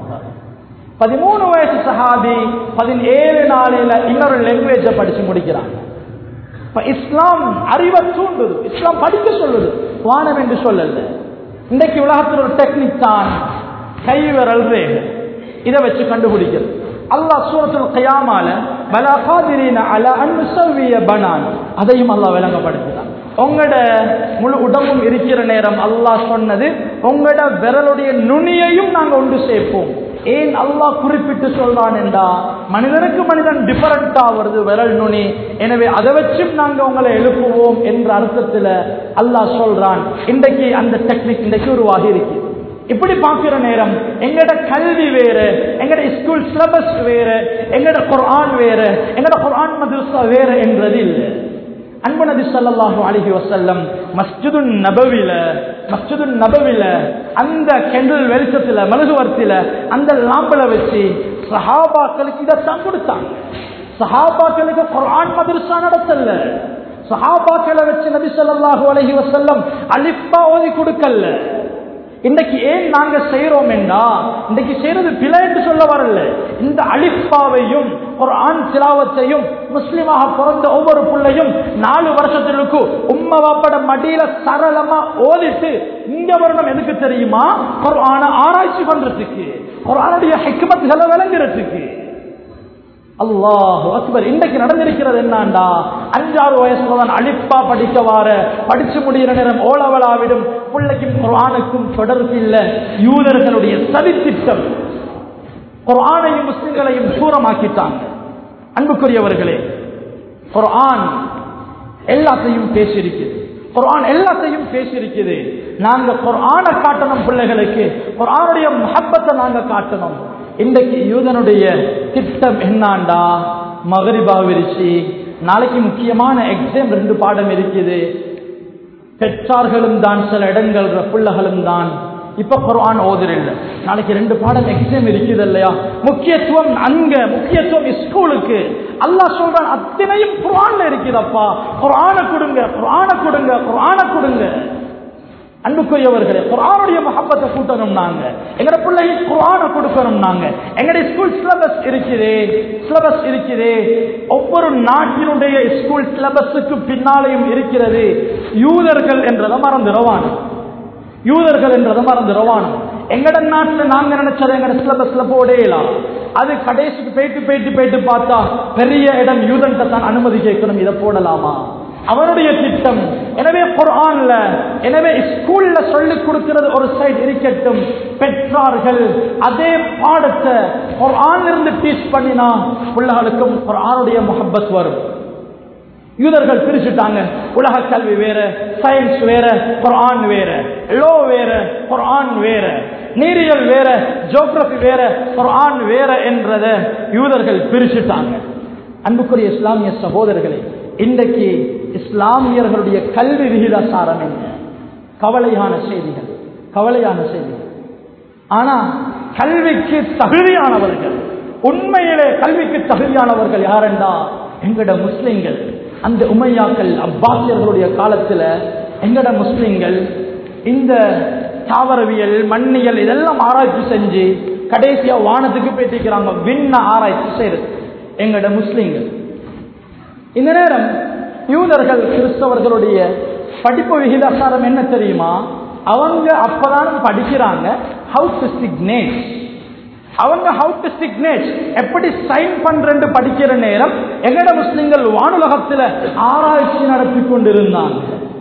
பதிமூணு வயசு சஹாபி பதினேழு நாளையில இன்னொரு லாங்குவேஜ படிச்சு முடிக்கிறாங்க இப்ப இஸ்லாம் அறிவை தூண்டுது இஸ்லாம் படிக்க சொல்லுது வானம் என்று சொல்லல இன்றைக்கு உலகத்தில் ஒரு டெக்னிக் தான் கைவிரல் ரேகை இதை வச்சு கண்டுபிடிக்கிறது அல்லாஹ் சூரத்துல் கயாமால பலா காதிரீன அல அன்னுசவ்விய பனான் அதையும் அல்லாஹ் விளங்கப்படுத்தினான் உங்களோட முழு உடம்பும் இருக்கிற நேரம் அல்லாஹ் சொன்னது உங்களோட விரலுடைய நுனியையும் நாங்க ஒன்று சேர்ப்போம் ஏன் அல்லாஹ் குறிப்பிட்டு சொல்றான் என்றா மனிதனுக்கு மனிதன் டிஃபரண்டா வருது விரல் நுனி எனவே அதை வச்சும் நாங்க உங்களை எழுப்புவோம் என்ற அர்த்தத்துல அல்லாஹ் சொல்றான் இன்றைக்கு அந்த டெக்னிக் இன்றைக்கு உருவாகி இருக்கு இப்படி பார்க்கிற நேரம் எங்கட கல்வி வேறு எங்கட ஸ்கூல் சிலபஸ் வேறு எங்கட குர்ஆன் வேறு எங்கட குர்ஆன் மதுசா வேறு என்றது இல்லை அன்பு நபி ஸல்லல்லாஹு அலைஹி வஸல்லம் மஸ்ஜிது நபவில மஸ்ஜிது நபவில அந்த கெண்டில் வெளிச்சத்துல மெழுகுவர்த்தில அந்த லாம்பல வச்சு சஹாபாக்களுக்கு இதைத்தான் கொடுத்தாங்க சஹாபாக்களுக்கு குர்ஆன் மதரசா நடத்தல சஹாபாக்களை வச்சு நபி ஸல்லல்லாஹு அலைஹி வஸல்லம் அலிஃபா ஓதி கொடுக்கல இன்னைக்கு ஏன் நாங்க செய்யறோம் என்றா இன்னைக்கு செய்யறது பிழை என்று சொல்ல வரல இந்த அலிஃபாவையும் ஒரு ஆண் சிலாவத்தையும் முஸ்லிமாக பிறந்த ஒவ்வொரு பிள்ளையும் நாலு வருஷத்திற்கு உம்ம வாப்பட மடியில சரளமா ஓதிட்டு இங்க வரணும் எதுக்கு தெரியுமா ஒரு ஆண ஆராய்ச்சி பண்றதுக்கு ஒரு ஆணுடைய ஹெக்குமத்துகளை விளங்குறதுக்கு அல்லாஹு அக்பர் இன்றைக்கு நடந்திருக்கிறது என்னண்டா அஞ்சாறு வயசுல தான் அழிப்பா படிக்க வார படிச்சு முடிகிற நேரம் ஓலவலாவிடும் பிள்ளைக்கும் குர்ஆனுக்கும் தொடர்பு இல்ல யூதர்களுடைய சதித்திட்டம் குர்ஆனையும் முஸ்லிம்களையும் சூரமாக்கிட்டாங்க அன்புக்குரியவர்களே குர்ஆன் எல்லாத்தையும் பேசியிருக்குது குர்ஆன் எல்லாத்தையும் பேசியிருக்குது நாங்க குர்ஆனை காட்டணும் பிள்ளைகளுக்கு குர்ஆனுடைய முஹப்பத்தை நாங்க காட்டணும் இன்றைக்கு யூதனுடைய திட்டம் என்னாண்டா மகரிபா விரிச்சு நாளைக்கு முக்கியமான எக்ஸாம் ரெண்டு பாடம் இருக்குது பெற்றார்களும் தான் சில இடங்கள் பிள்ளைகளும் தான் இப்ப குர்ஆன் ஓதுறில்ல நாளைக்கு ரெண்டு பாடம் எக்ஸாம் இருக்குது இல்லையா முக்கியத்துவம் அங்க முக்கியத்துவம் ஸ்கூலுக்கு அல்லாஹ் சொல்றான் அத்தனையும் குர்ஆன்ல இருக்குதப்பா குர்ஆனை கொடுங்க குர்ஆனை கொடுங்க குர்ஆனை கொடுங்க அன்புக்குரியவர்களே குரானுடைய மஹப்பத்தை கூட்டணும் நாங்க எங்கட பிள்ளைக்கு குரானை கொடுக்கணும் நாங்க எங்களுடைய ஸ்கூல் சிலபஸ் இருக்குது சிலபஸ் இருக்குது ஒவ்வொரு நாட்டினுடைய ஸ்கூல் சிலபஸுக்கு பின்னாலையும் இருக்கிறது யூதர்கள் என்றதை மறந்துடுவான் யூதர்கள் என்றதை மறந்துடுவான் எங்கட நாட்டுல நாங்க நினைச்சதை எங்கட சிலபஸ்ல போடலாம் அது கடைசிக்கு போயிட்டு போயிட்டு போயிட்டு பார்த்தா பெரிய இடம் யூதன்ட்ட தான் அனுமதி கேட்கணும் இதை போடலாமா அவனுடைய திட்டம் எனவே குர்ஆன்ல எனவே ஸ்கூல்ல சொல்லிக் கொடுக்கிறது ஒரு சைடு இருக்கட்டும் பெற்றார்கள் அதே பாடத்தை குர்ஆன்ல இருந்து டீச் பண்ணினா பிள்ளைகளுக்கும் குர்ஆனுடைய முஹப்பத் வரும் யூதர்கள் பிரிச்சுட்டாங்க உலக கல்வி வேற சயின்ஸ் வேற குர்ஆன் வேற லோ வேற குர்ஆன் வேற நீரியல் வேற ஜோக்ரபி வேற குர்ஆன் வேற என்றத யூதர்கள் பிரிச்சுட்டாங்க அன்புக்குரிய இஸ்லாமிய சகோதரர்களே இன்றைக்கு இஸ்லாமியர்களுடைய கல்வி விகிதாசாரம் என்ன கவலையான செய்திகள் கவலையான செய்திகள் ஆனா கல்விக்கு தகுதியானவர்கள் உண்மையிலே கல்விக்கு தகுதியானவர்கள் யாரெண்டா எங்கட முஸ்லிம்கள் அந்த உமையாக்கள் அப்பாசியர்களுடைய காலத்துல எங்கட முஸ்லிம்கள் இந்த தாவரவியல் மண்ணியல் இதெல்லாம் ஆராய்ச்சி செஞ்சு கடைசியா வானத்துக்கு பேட்டிக்கிறாங்க விண்ண ஆராய்ச்சி செய்யறது எங்கட முஸ்லிம்கள் இந்த நேரம் யூதர்கள் கிறிஸ்தவர்களுடைய படிப்பு விகிதாசாரம் என்ன தெரியுமா அவங்க அப்பதான் படிக்கிறாங்க ஹவு டு சிக்னேட் அவங்க ஹவு டு சிக்னேட் எப்படி சைன் பண்றேன்னு படிக்கிற நேரம் எங்கட முஸ்லிம்கள் வானுலகத்துல ஆராய்ச்சி நடத்தி கொண்டிருந்தாங்க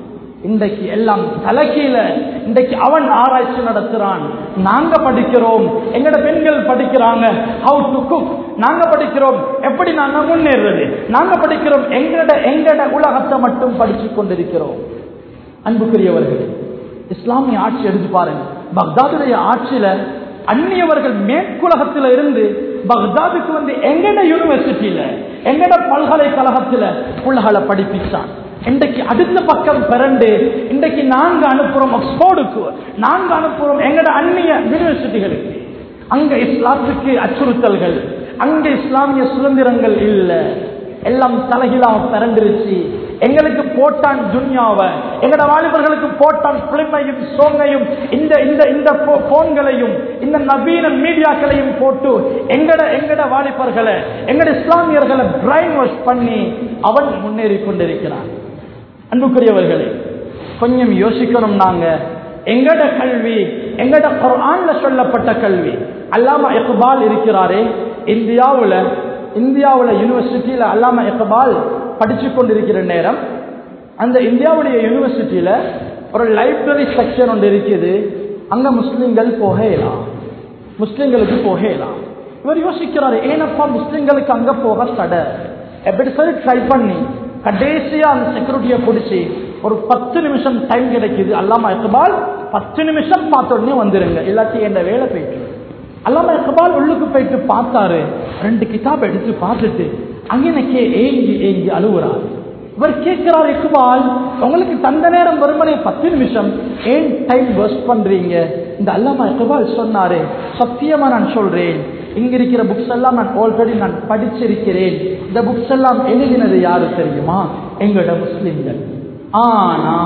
இன்றைக்கு எல்லாம் தலைக்கீழ இன்றைக்கு அவன் ஆராய்ச்சி நடத்துறான் நாங்க படிக்கிறோம் எங்கட பெண்கள் படிக்கிறாங்க ஹவு டு குக் நாங்க படிக்கிறோம் எப்படி நாங்க முன்னேறது நாங்க படிக்கிறோம் எங்கட எங்கட உலகத்தை மட்டும் படிச்சு கொண்டிருக்கிறோம் அன்புக்குரியவர்கள் இஸ்லாமிய ஆட்சி எடுத்து பாருங்க பக்தாதுடைய ஆட்சியில அந்நியவர்கள் மேற்குலகத்தில இருந்து பக்தாதுக்கு வந்து எங்கட யூனிவர்சிட்டியில எங்கட பல்கலைக்கழகத்துல புள்ளகளை படிப்பிச்சான் இன்றைக்கு அடுத்த பக்கம் பிறண்டு இன்றைக்கு நாங்க அனுப்புறோம் ஆக்ஸ்போர்டுக்கு நாங்க அனுப்புறோம் எங்கட அந்நிய யூனிவர்சிட்டிகளுக்கு அங்க இஸ்லாத்துக்கு அச்சுறுத்தல்கள் அங்க இஸ்லாமிய சுதந்திரங்கள் இல்ல எல்லாம் தலைகீழாக பிறண்டுருச்சு எங்களுக்கு போட்டான் துன்யாவை எங்கட வாலிபர்களுக்கு போட்டான் பிளிமையும் சோங்கையும் இந்த இந்த இந்த போன்களையும் இந்த நவீன மீடியாக்களையும் போட்டு எங்கட எங்கட வாலிபர்களை எங்கட இஸ்லாமியர்களை பிரைன் வாஷ் பண்ணி அவன் முன்னேறி கொண்டிருக்கிறான் அன்புக்குரியவர்களே கொஞ்சம் யோசிக்கணும் நாங்க எங்கட கல்வி எங்கட குர்ஆன்ல சொல்லப்பட்ட கல்வி அல்லாமா இக்பால் இருக்கிறாரே இந்தியாவுல இந்தியாவுல யூனிவர்சிட்டியில அல்லாமா இக்பால் படிச்சு கொண்டிருக்கிற நேரம் அந்த இந்தியாவுடைய யூனிவர்சிட்டியில ஒரு லைப்ரரி செக்ஷன் ஒன்று இருக்குது அங்க முஸ்லிம்கள் போகலாம் முஸ்லிம்களுக்கு போகலாம் இவர் யோசிக்கிறாரு ஏனப்பா முஸ்லிம்களுக்கு அங்க போக தடை எப்படி சொல்லி ட்ரை பண்ணி கடைசியா அந்த செக்யூரிட்டியை பிடிச்சி ஒரு பத்து நிமிஷம் டைம் கிடைக்குது அல்லாமா இக்பால் பத்து நிமிஷம் பார்த்த உடனே வந்துருங்க இல்லாட்டி என் வேலை போயிட்டு அல்லாமா இக்பால் உள்ளுக்கு போயிட்டு பார்த்தாரு ரெண்டு கிதாப் எடுத்து பார்த்துட்டு அங்கனக்கே ஏங்கி ஏங்கி அழுகுறாரு இவர் கேட்கிறார் இக்பால் உங்களுக்கு தந்த நேரம் வெறுமனே பத்து நிமிஷம் ஏன் டைம் வேஸ்ட் பண்றீங்க இந்த அல்லாமா இக்பால் சொன்னாரு சத்தியமா நான் சொல்றேன் இங்க இருக்கிற புக்ஸ் எல்லாம் நான் ஆல்ரெடி நான் படிச்சிருக்கிறேன் இந்த புக்ஸ் எல்லாம் எழுதினது யாரு தெரியுமா எங்களோட முஸ்லிம்கள் ஆனா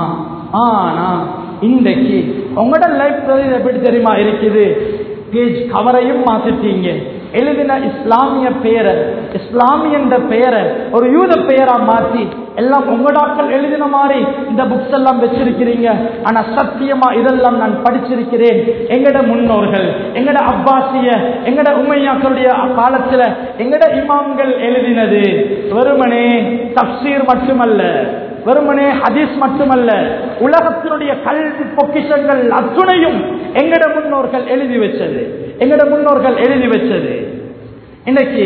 ஆனா இன்றைக்கு உங்களோட லைப்ரரி எப்படி தெரியுமா இருக்குது பேஜ் கவரையும் மாத்திட்டீங்க எழுதின இஸ்லாமிய பெயரை இஸ்லாமிய என்ற பெயரை ஒரு யூத பெயரா மாத்தி எல்லாம் உங்கடாக்கள் எழுதின மாதிரி இந்த புக்ஸ் எல்லாம் வச்சிருக்கிறீங்க ஆனா சத்தியமா இதெல்லாம் நான் படிச்சிருக்கிறேன் எங்கட முன்னோர்கள் எங்கட அப்பாசிய எங்கட உமையாக்களுடைய காலத்துல எங்கட இமாம்கள் எழுதினது வெறுமனே தப்சீர் மட்டுமல்ல வெறுமனே ஹதீஸ் மட்டுமல்ல உலகத்தினுடைய கல்வி பொக்கிஷங்கள் அத்துணையும் எங்கட முன்னோர்கள் எழுதி வச்சது எங்கட முன்னோர்கள் எழுதி வச்சது இன்னைக்கு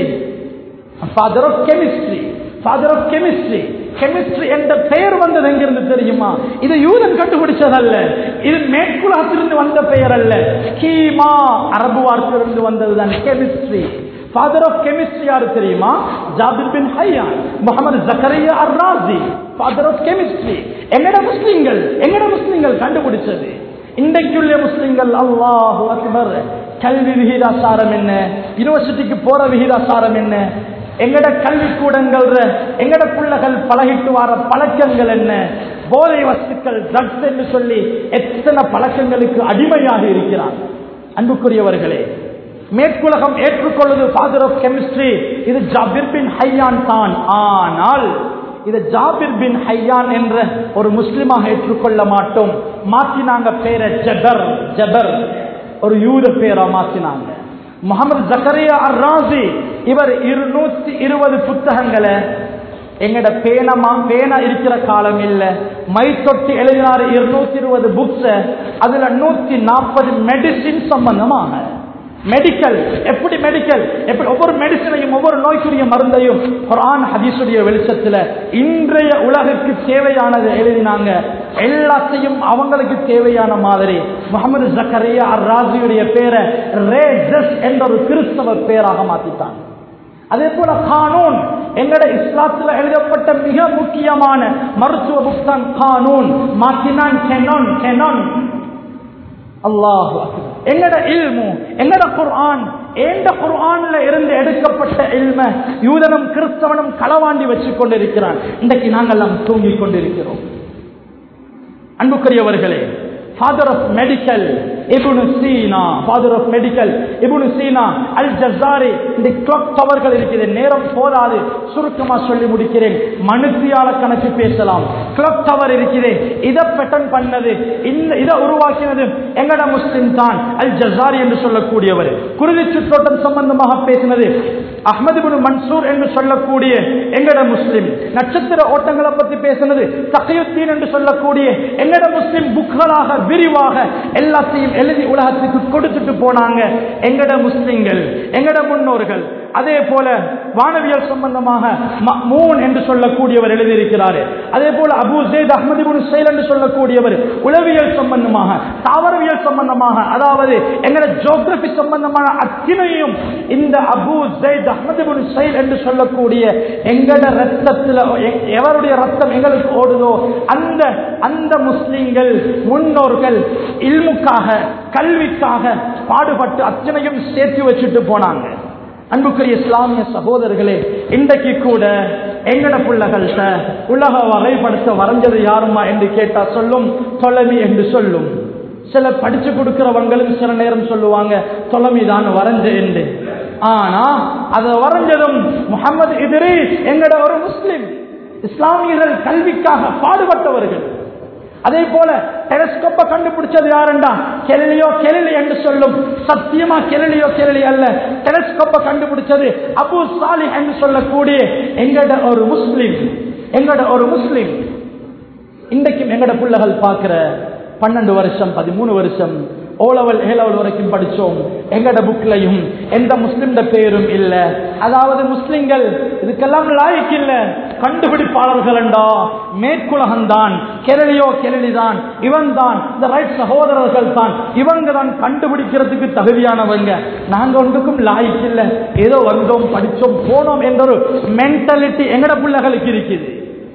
father of chemistry father of chemistry chemistry என்ற பெயர் வந்தது எங்கிருந்து தெரியுமா இது யூதன் கண்டுபிடிச்சதல்ல இது மேற்குலகத்திலிருந்து வந்த பெயர் அல்ல கீமா அரபு வார்த்தையிலிருந்து வந்ததுதான் கெமிஸ்ட்ரி ஃபாதர் ஆஃப் கெமிஸ்ட்ரி யாரு தெரியுமா ஜாபிர் பின் ஹையான் முகமது ஜக்கரியா அர் ராசி ஃபாதர் ஆஃப் கெமிஸ்ட்ரி எங்கட முஸ்லிம்கள் எங்கட முஸ்லிம்கள் கண்டுபிடிச்சது இன்றைக்குள்ள முஸ்லிம்கள் அல்லாஹு அக்பர் கல்வி விகிதாசாரம் என்ன யூனிவர்சிட்டிக்கு போற விகிதாசாரம் என்ன எங்கட கல்வி கூடங்கள் எங்கட பிள்ளைகள் பழகிட்டு வர பழக்கங்கள் என்ன போதை வஸ்துக்கள் ட்ரக்ஸ் என்று சொல்லி எத்தனை பழக்கங்களுக்கு அடிமையாக இருக்கிறார் அன்புக்குரியவர்களே மேற்குலகம் ஏற்றுக்கொள்வது ஃபாதர் ஆஃப் கெமிஸ்ட்ரி இது ஜாபிர் பின் ஹையான் தான் ஆனால் இது ஜாபிர் பின் ஹையான் என்ற ஒரு முஸ்லிமாக ஏற்றுக்கொள்ள மாட்டோம் மாத்தினாங்க பேரை ஜபர் ஜபர் ஒரு யூத பேரா மாத்தினாங்க முகமது ஜக்கரியா அர் ராசி இவர் இருநூத்தி இருபது புத்தகங்களை எங்கட பேனமா பேனா இருக்கிற காலம் இல்ல மை தொட்டி எழுதினாரு இருநூத்தி இருபது புக்ஸ் அதுல நூத்தி நாற்பது மெடிசின் சம்பந்தமாக மெடிக்கல் எப்படி மெடிக்கல் எப்படி ஒவ்வொரு மெடிசனையும் ஒவ்வொரு நோய்க்குரிய மருந்தையும் குரான் ஹதீசுடைய வெளிச்சத்துல இன்றைய உலகுக்கு தேவையானதை எழுதினாங்க எல்லாத்தையும் அவங்களுக்கு தேவையான மாதிரி முகமது ஜக்கரியா அர் ராஜியுடைய பேரை ரேஜஸ் என்ற ஒரு கிறிஸ்தவ பேராக மாத்திட்டாங்க அதே போல கானூன் எங்கட இஸ்லாத்துல எழுதப்பட்ட மிக முக்கியமான மருத்துவ புக் தான் கானூன் மாத்தினான் கெனான் கெனான் அல்லாஹ் எங்கட இல்மு எங்கட குர்ஆன் ஏண்ட குர்ஆன்ல இருந்து எடுக்கப்பட்ட இல்ம யூதனும் கிறிஸ்தவனும் களவாண்டி வச்சு கொண்டிருக்கிறான் இன்றைக்கு நாங்கெல்லாம் தூங்கிக் கொண்டிருக்கிறோம் அன்புக்குரியவர்களே ஃபாதர் ஆஃப் மெடிக்கல் இபுனு சீனா ஃபாதர் ஆஃப் மெடிக்கல் இபுனு சீனா அல் ஜசாரி இந்த கிளாக் டவர்கள் இருக்குது நேரம் போதாது சுருக்கமா சொல்லி முடிக்கிறேன் மனுஷியால கணக்கு பேசலாம் கிளாக் டவர் இருக்குது இதை பெட்டன் பண்ணது இந்த இதை உருவாக்கினது எங்கட முஸ்லிம் தான் அல் ஜசாரி என்று சொல்லக்கூடியவர் குருதி சுற்றோட்டம் சம்பந்தமாக பேசினது அஹ்மது பின் மன்சூர் என்று சொல்லக்கூடிய எங்கட முஸ்லிம் நட்சத்திர ஓட்டங்களை பத்தி பேசினது தகையுத்தீன் என்று சொல்லக்கூடிய எங்கட முஸ்லிம் புக்களாக விரிவாக எல்லாத்தையும் எழுதி உலகத்துக்கு கொடுத்துட்டு போனாங்க எங்கட முஸ்லிம்கள் எங்கட முன்னோர்கள் அதே போல வானவியல் சம்பந்தமாக மூன் என்று சொல்லக்கூடியவர் எழுதியிருக்கிறார் அதே போல அபு ஜெயித் அஹமது பின் செயல் என்று சொல்லக்கூடியவர் உளவியல் சம்பந்தமாக தாவரவியல் சம்பந்தமாக அதாவது எங்கட ஜோகிரபி சம்பந்தமான அத்தனையும் இந்த அபு ஜெயித் அஹமது பின் செயல் என்று சொல்லக்கூடிய எங்கட ரத்தத்தில் எவருடைய ரத்தம் எங்களுக்கு ஓடுதோ அந்த அந்த முஸ்லிம்கள் முன்னோர்கள் இல்முக்காக கல்விக்காக பாடுபட்டு அத்தனையும் சேர்த்து வச்சுட்டு போனாங்க அன்புக்குரிய இஸ்லாமிய சகோதரர்களே இன்றைக்கு கூட எங்கட பிள்ளைகள்கிட்ட உலக வகைப்படுத்த வரைஞ்சது யாருமா என்று கேட்டா சொல்லும் தொலைமி என்று சொல்லும் சில படிச்சு கொடுக்கிறவங்களும் சில நேரம் சொல்லுவாங்க தொலைமி தான் வரைஞ்ச என்று ஆனா அதை வரைஞ்சதும் முகமது இதிரீஸ் எங்கட ஒரு முஸ்லிம் இஸ்லாமியர்கள் கல்விக்காக பாடுபட்டவர்கள் அதே போல டெலஸ்கோப்ப கண்டுபிடிச்சது யாருண்டா கெலிலியோ கெலிலி என்று சொல்லும் சத்தியமா கெலிலியோ கெலிலி அல்ல டெலஸ்கோப்ப கண்டுபிடிச்சது அபு சாலி என்று சொல்லக்கூடிய எங்கட ஒரு முஸ்லிம் எங்கட ஒரு முஸ்லிம் இன்றைக்கும் எங்கட பிள்ளைகள் பார்க்கிற பன்னெண்டு வருஷம் பதிமூணு வருஷம் ஓலவல் ஏலவல் வரைக்கும் படிச்சோம் எங்கட புக்லையும் எந்த முஸ்லிம் பேரும் இல்ல அதாவது முஸ்லிம்கள் இதுக்கெல்லாம் லாய்க்கு இல்ல கண்டுபிடிப்பாளர்கள் என்றா மேற்குலகம் தான் கெரளியோ கெரளிதான் இவன் தான் இந்த ரைட் சகோதரர்கள் தான் இவங்க தான் கண்டுபிடிக்கிறதுக்கு தகுதியானவங்க நாங்க ஒன்றுக்கும் லாய்க்கு இல்ல ஏதோ வந்தோம் படிச்சோம் போனோம் என்ற ஒரு மென்டாலிட்டி எங்கட பிள்ளைகளுக்கு இருக்குது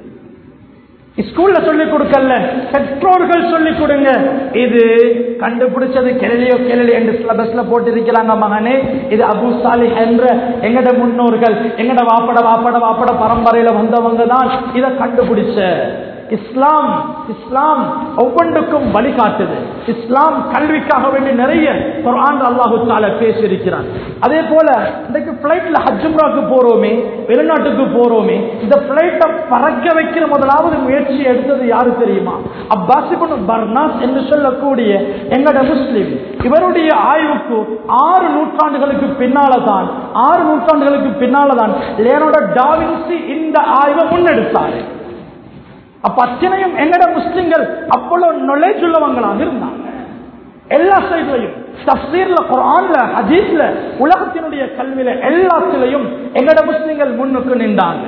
ஸ்கூல்ல சொல்லி கொடுக்கல பெற்றோர்கள் சொல்லி கொடுங்க இது கண்டுபிடிச்சது கிளலியோ கிளலி என்று சிலபஸ்ல போட்டிருக்கிறாங்க மகனே இது அபு சாலி என்ற எங்கட முன்னோர்கள் எங்கட வாப்பட வாப்பட வாப்பட பரம்பரையில வந்தவங்க தான் இதை கண்டுபிடிச்ச இஸ்லாம் இஸ்லாம் ஒவ்வொன்றுக்கும் வழிகாட்டுது இஸ்லாம் கல்விக்காக வேண்டி நிறைய குரான் அல்லாஹு தால பேசியிருக்கிறான் அதே போல இன்றைக்கு பிளைட்ல ஹஜ்ஜும்ராக்கு போறோமே வெளிநாட்டுக்கு போறோமே இந்த பிளைட்டை பறக்க வைக்கிற முதலாவது முயற்சி எடுத்தது யாரு தெரியுமா அப்பாசிபன் பர்னாஸ் என்று சொல்லக்கூடிய எங்கட முஸ்லிம் இவருடைய ஆய்வுக்கு ஆறு நூற்றாண்டுகளுக்கு பின்னால தான் ஆறு நூற்றாண்டுகளுக்கு பின்னால தான் லேனோட டாவின்சி இந்த ஆய்வை முன்னெடுத்தாரு அப்ப அத்தனையும் எங்கட முஸ்லிம்கள் அவ்வளவு நொலேஜ் உள்ளவங்களாக இருந்தாங்க எல்லா சைட்லையும் தப்சீர்ல குரான்ல ஹதீஸ்ல உலகத்தினுடைய கல்வியில எல்லாத்திலையும் எங்கட முஸ்லிம்கள் முன்னுக்கு நின்றாங்க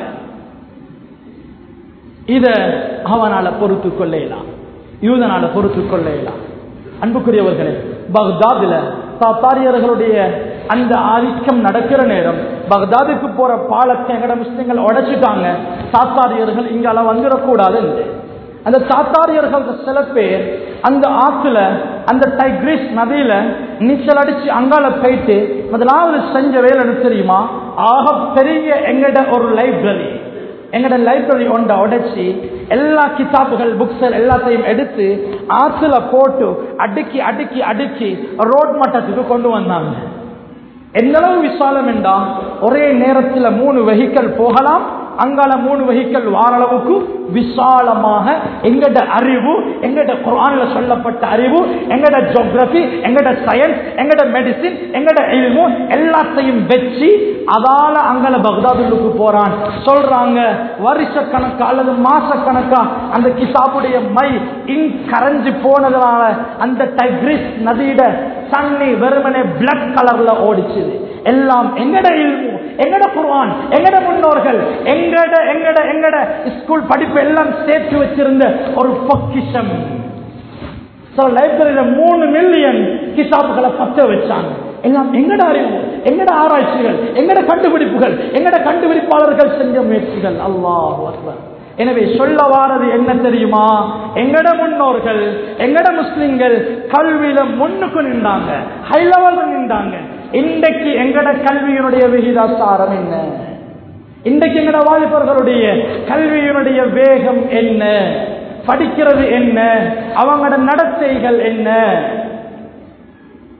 இத அவனால பொறுத்து கொள்ளையலாம் யூதனால பொறுத்து கொள்ளையலாம் அன்புக்குரியவர்களே பக்தாதுல தாத்தாரியர்களுடைய அந்த ஆதிக்கம் நடக்கிற நேரம் பக்தாதுக்கு போற பாலத்தை எங்கட முஸ்லிம்கள் உடைச்சிட்டாங்க தாத்தாரியர்கள் இங்கால வந்துடக்கூடாது அந்த தாத்தாரியர்கள் சில பேர் அந்த ஆத்துல அந்த டைக்ரிஸ் நதியில நீச்சல் அடிச்சு அங்கால போயிட்டு முதலாவது செஞ்ச வேலை என்ன தெரியுமா ஆக பெரிய எங்கட ஒரு லைப்ரரி எங்கட லைப்ரரி ஒன்றை உடைச்சி எல்லா கிதாபுகள் புக்ஸ் எல்லாத்தையும் எடுத்து ஆத்துல போட்டு அடுக்கி அடுக்கி அடுக்கி ரோட் மட்டத்துக்கு கொண்டு வந்தாங்க எந்த அளவு விசாலம் என்றா ஒரே நேரத்தில் மூணு வெஹிக்கல் போகலாம் அங்கால மூணு வெஹிக்கல் வார அளவுக்கு விசாலமாக எங்கட அறிவு எங்கட குரான்ல சொல்லப்பட்ட அறிவு எங்கட ஜோகிரபி எங்கட சயின்ஸ் எங்கட மெடிசின் எங்கட இல்மு எல்லாத்தையும் வச்சு அதால அங்கல பக்தாதுல்லுக்கு போறான் சொல்றாங்க வருஷ கணக்கா அல்லது மாச கணக்கா அந்த கிதாபுடைய மை இன் கரைஞ்சு போனதுனால அந்த டைக்ரிஸ் நதியிட தண்ணி வெறுமனே பிளட் கலர்ல ஓடிச்சுது எல்லாம் எங்கட இல்மு எங்கட குர்ஆன் எங்கட முன்னோர்கள் எங்கட எங்கட எங்கட ஸ்கூல் படிப்பு எல்லாம் சேர்த்து வச்சிருந்த ஒரு பொக்கிஷம் சில லைப்ரரியில மூணு மில்லியன் கிதாபுகளை பத்த வச்சாங்க எல்லாம் எங்கட அறிவு எங்கட ஆராய்ச்சிகள் எங்கட கண்டுபிடிப்புகள் எங்கட கண்டுபிடிப்பாளர்கள் செஞ்ச முயற்சிகள் அல்லாஹ் அக்பர் எனவே சொல்ல வாரது என்ன தெரியுமா எங்கட முன்னோர்கள் எங்கட முஸ்லிம்கள் கல்வியில முன்னுக்கு நின்றாங்க ஹை லெவல் நின்றாங்க இன்றைக்கு எங்கட கல்வியினுடைய விகிதாசாரம் என்ன இன்றைக்கு எங்கட வாலிபர்களுடைய கல்வியினுடைய வேகம் என்ன படிக்கிறது என்ன அவங்களோட நடத்தைகள் என்ன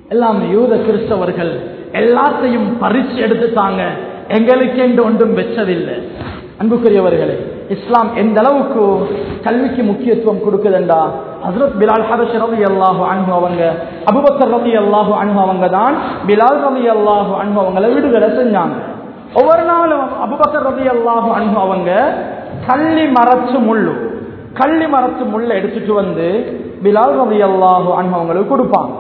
எல்லாம் யூத கிறிஸ்தவர்கள் எல்லாத்தையும் பறிச்சு எடுத்துட்டாங்க எங்களுக்கு என்று ஒன்றும் வெச்சதில்லை அன்புக்குரியவர்களே இஸ்லாம் எந்த அளவுக்கு கல்விக்கு முக்கியத்துவம் கொடுக்குதுண்டா ஹசரத் பிலால் ஹபஷ் ரவி அல்லாஹு அன்பு அவங்க அபுபக்கர் ரவி அல்லாஹு அன்பு அவங்க தான் பிலால் ரவி அல்லாஹு அன்பு அவங்களை விடுதலை செஞ்சாங்க ஒவ்வொரு நாளும் அபுபக்கர் ரவி அல்லாஹு அன்பு அவங்க கள்ளி மரச்சு முள்ளு கள்ளி மரச்சு முள்ள எடுத்துட்டு வந்து பிலால் ரவி அல்லாஹு அன்பு அவங்களுக்கு கொடுப்பாங்க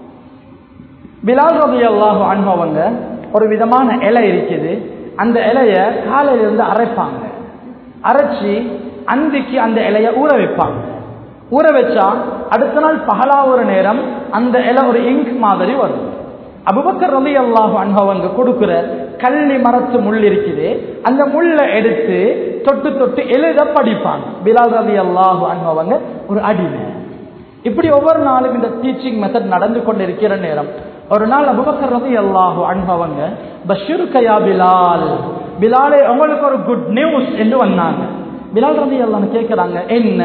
பிலால் ரவி அல்லாஹு அன்பு அவங்க ஒரு விதமான இலை இருக்குது அந்த இலைய காலையில இருந்து அரைப்பாங்க அரைச்சி அந்திக்கு அந்த இலைய ஊற வைப்பாங்க ஊற வச்சா அடுத்த நாள் பகலா ஒரு நேரம் அந்த இலை ஒரு இங்க் மாதிரி வரும் அபுபக்கர் ரவி அல்லாஹு அன்பவங்க கொடுக்கிற கள்ளி மரத்து முள் இருக்குது அந்த முள்ளை எடுத்து தொட்டு தொட்டு எழுத படிப்பாங்க பிலால் ரவி அல்லாஹு அன்பவங்க ஒரு அடிமை இப்படி ஒவ்வொரு நாளும் இந்த டீச்சிங் மெத்தட் நடந்து கொண்டிருக்கிற நேரம் ஒரு நாள் அபுபக்கர் ரவி அல்லாஹு அன்பவங்க பஷீர் கயா பிலால் பிலாலே உங்களுக்கு ஒரு குட் நியூஸ் என்று வந்தாங்க பிலால் ரவி அல்லான்னு கேட்கிறாங்க என்ன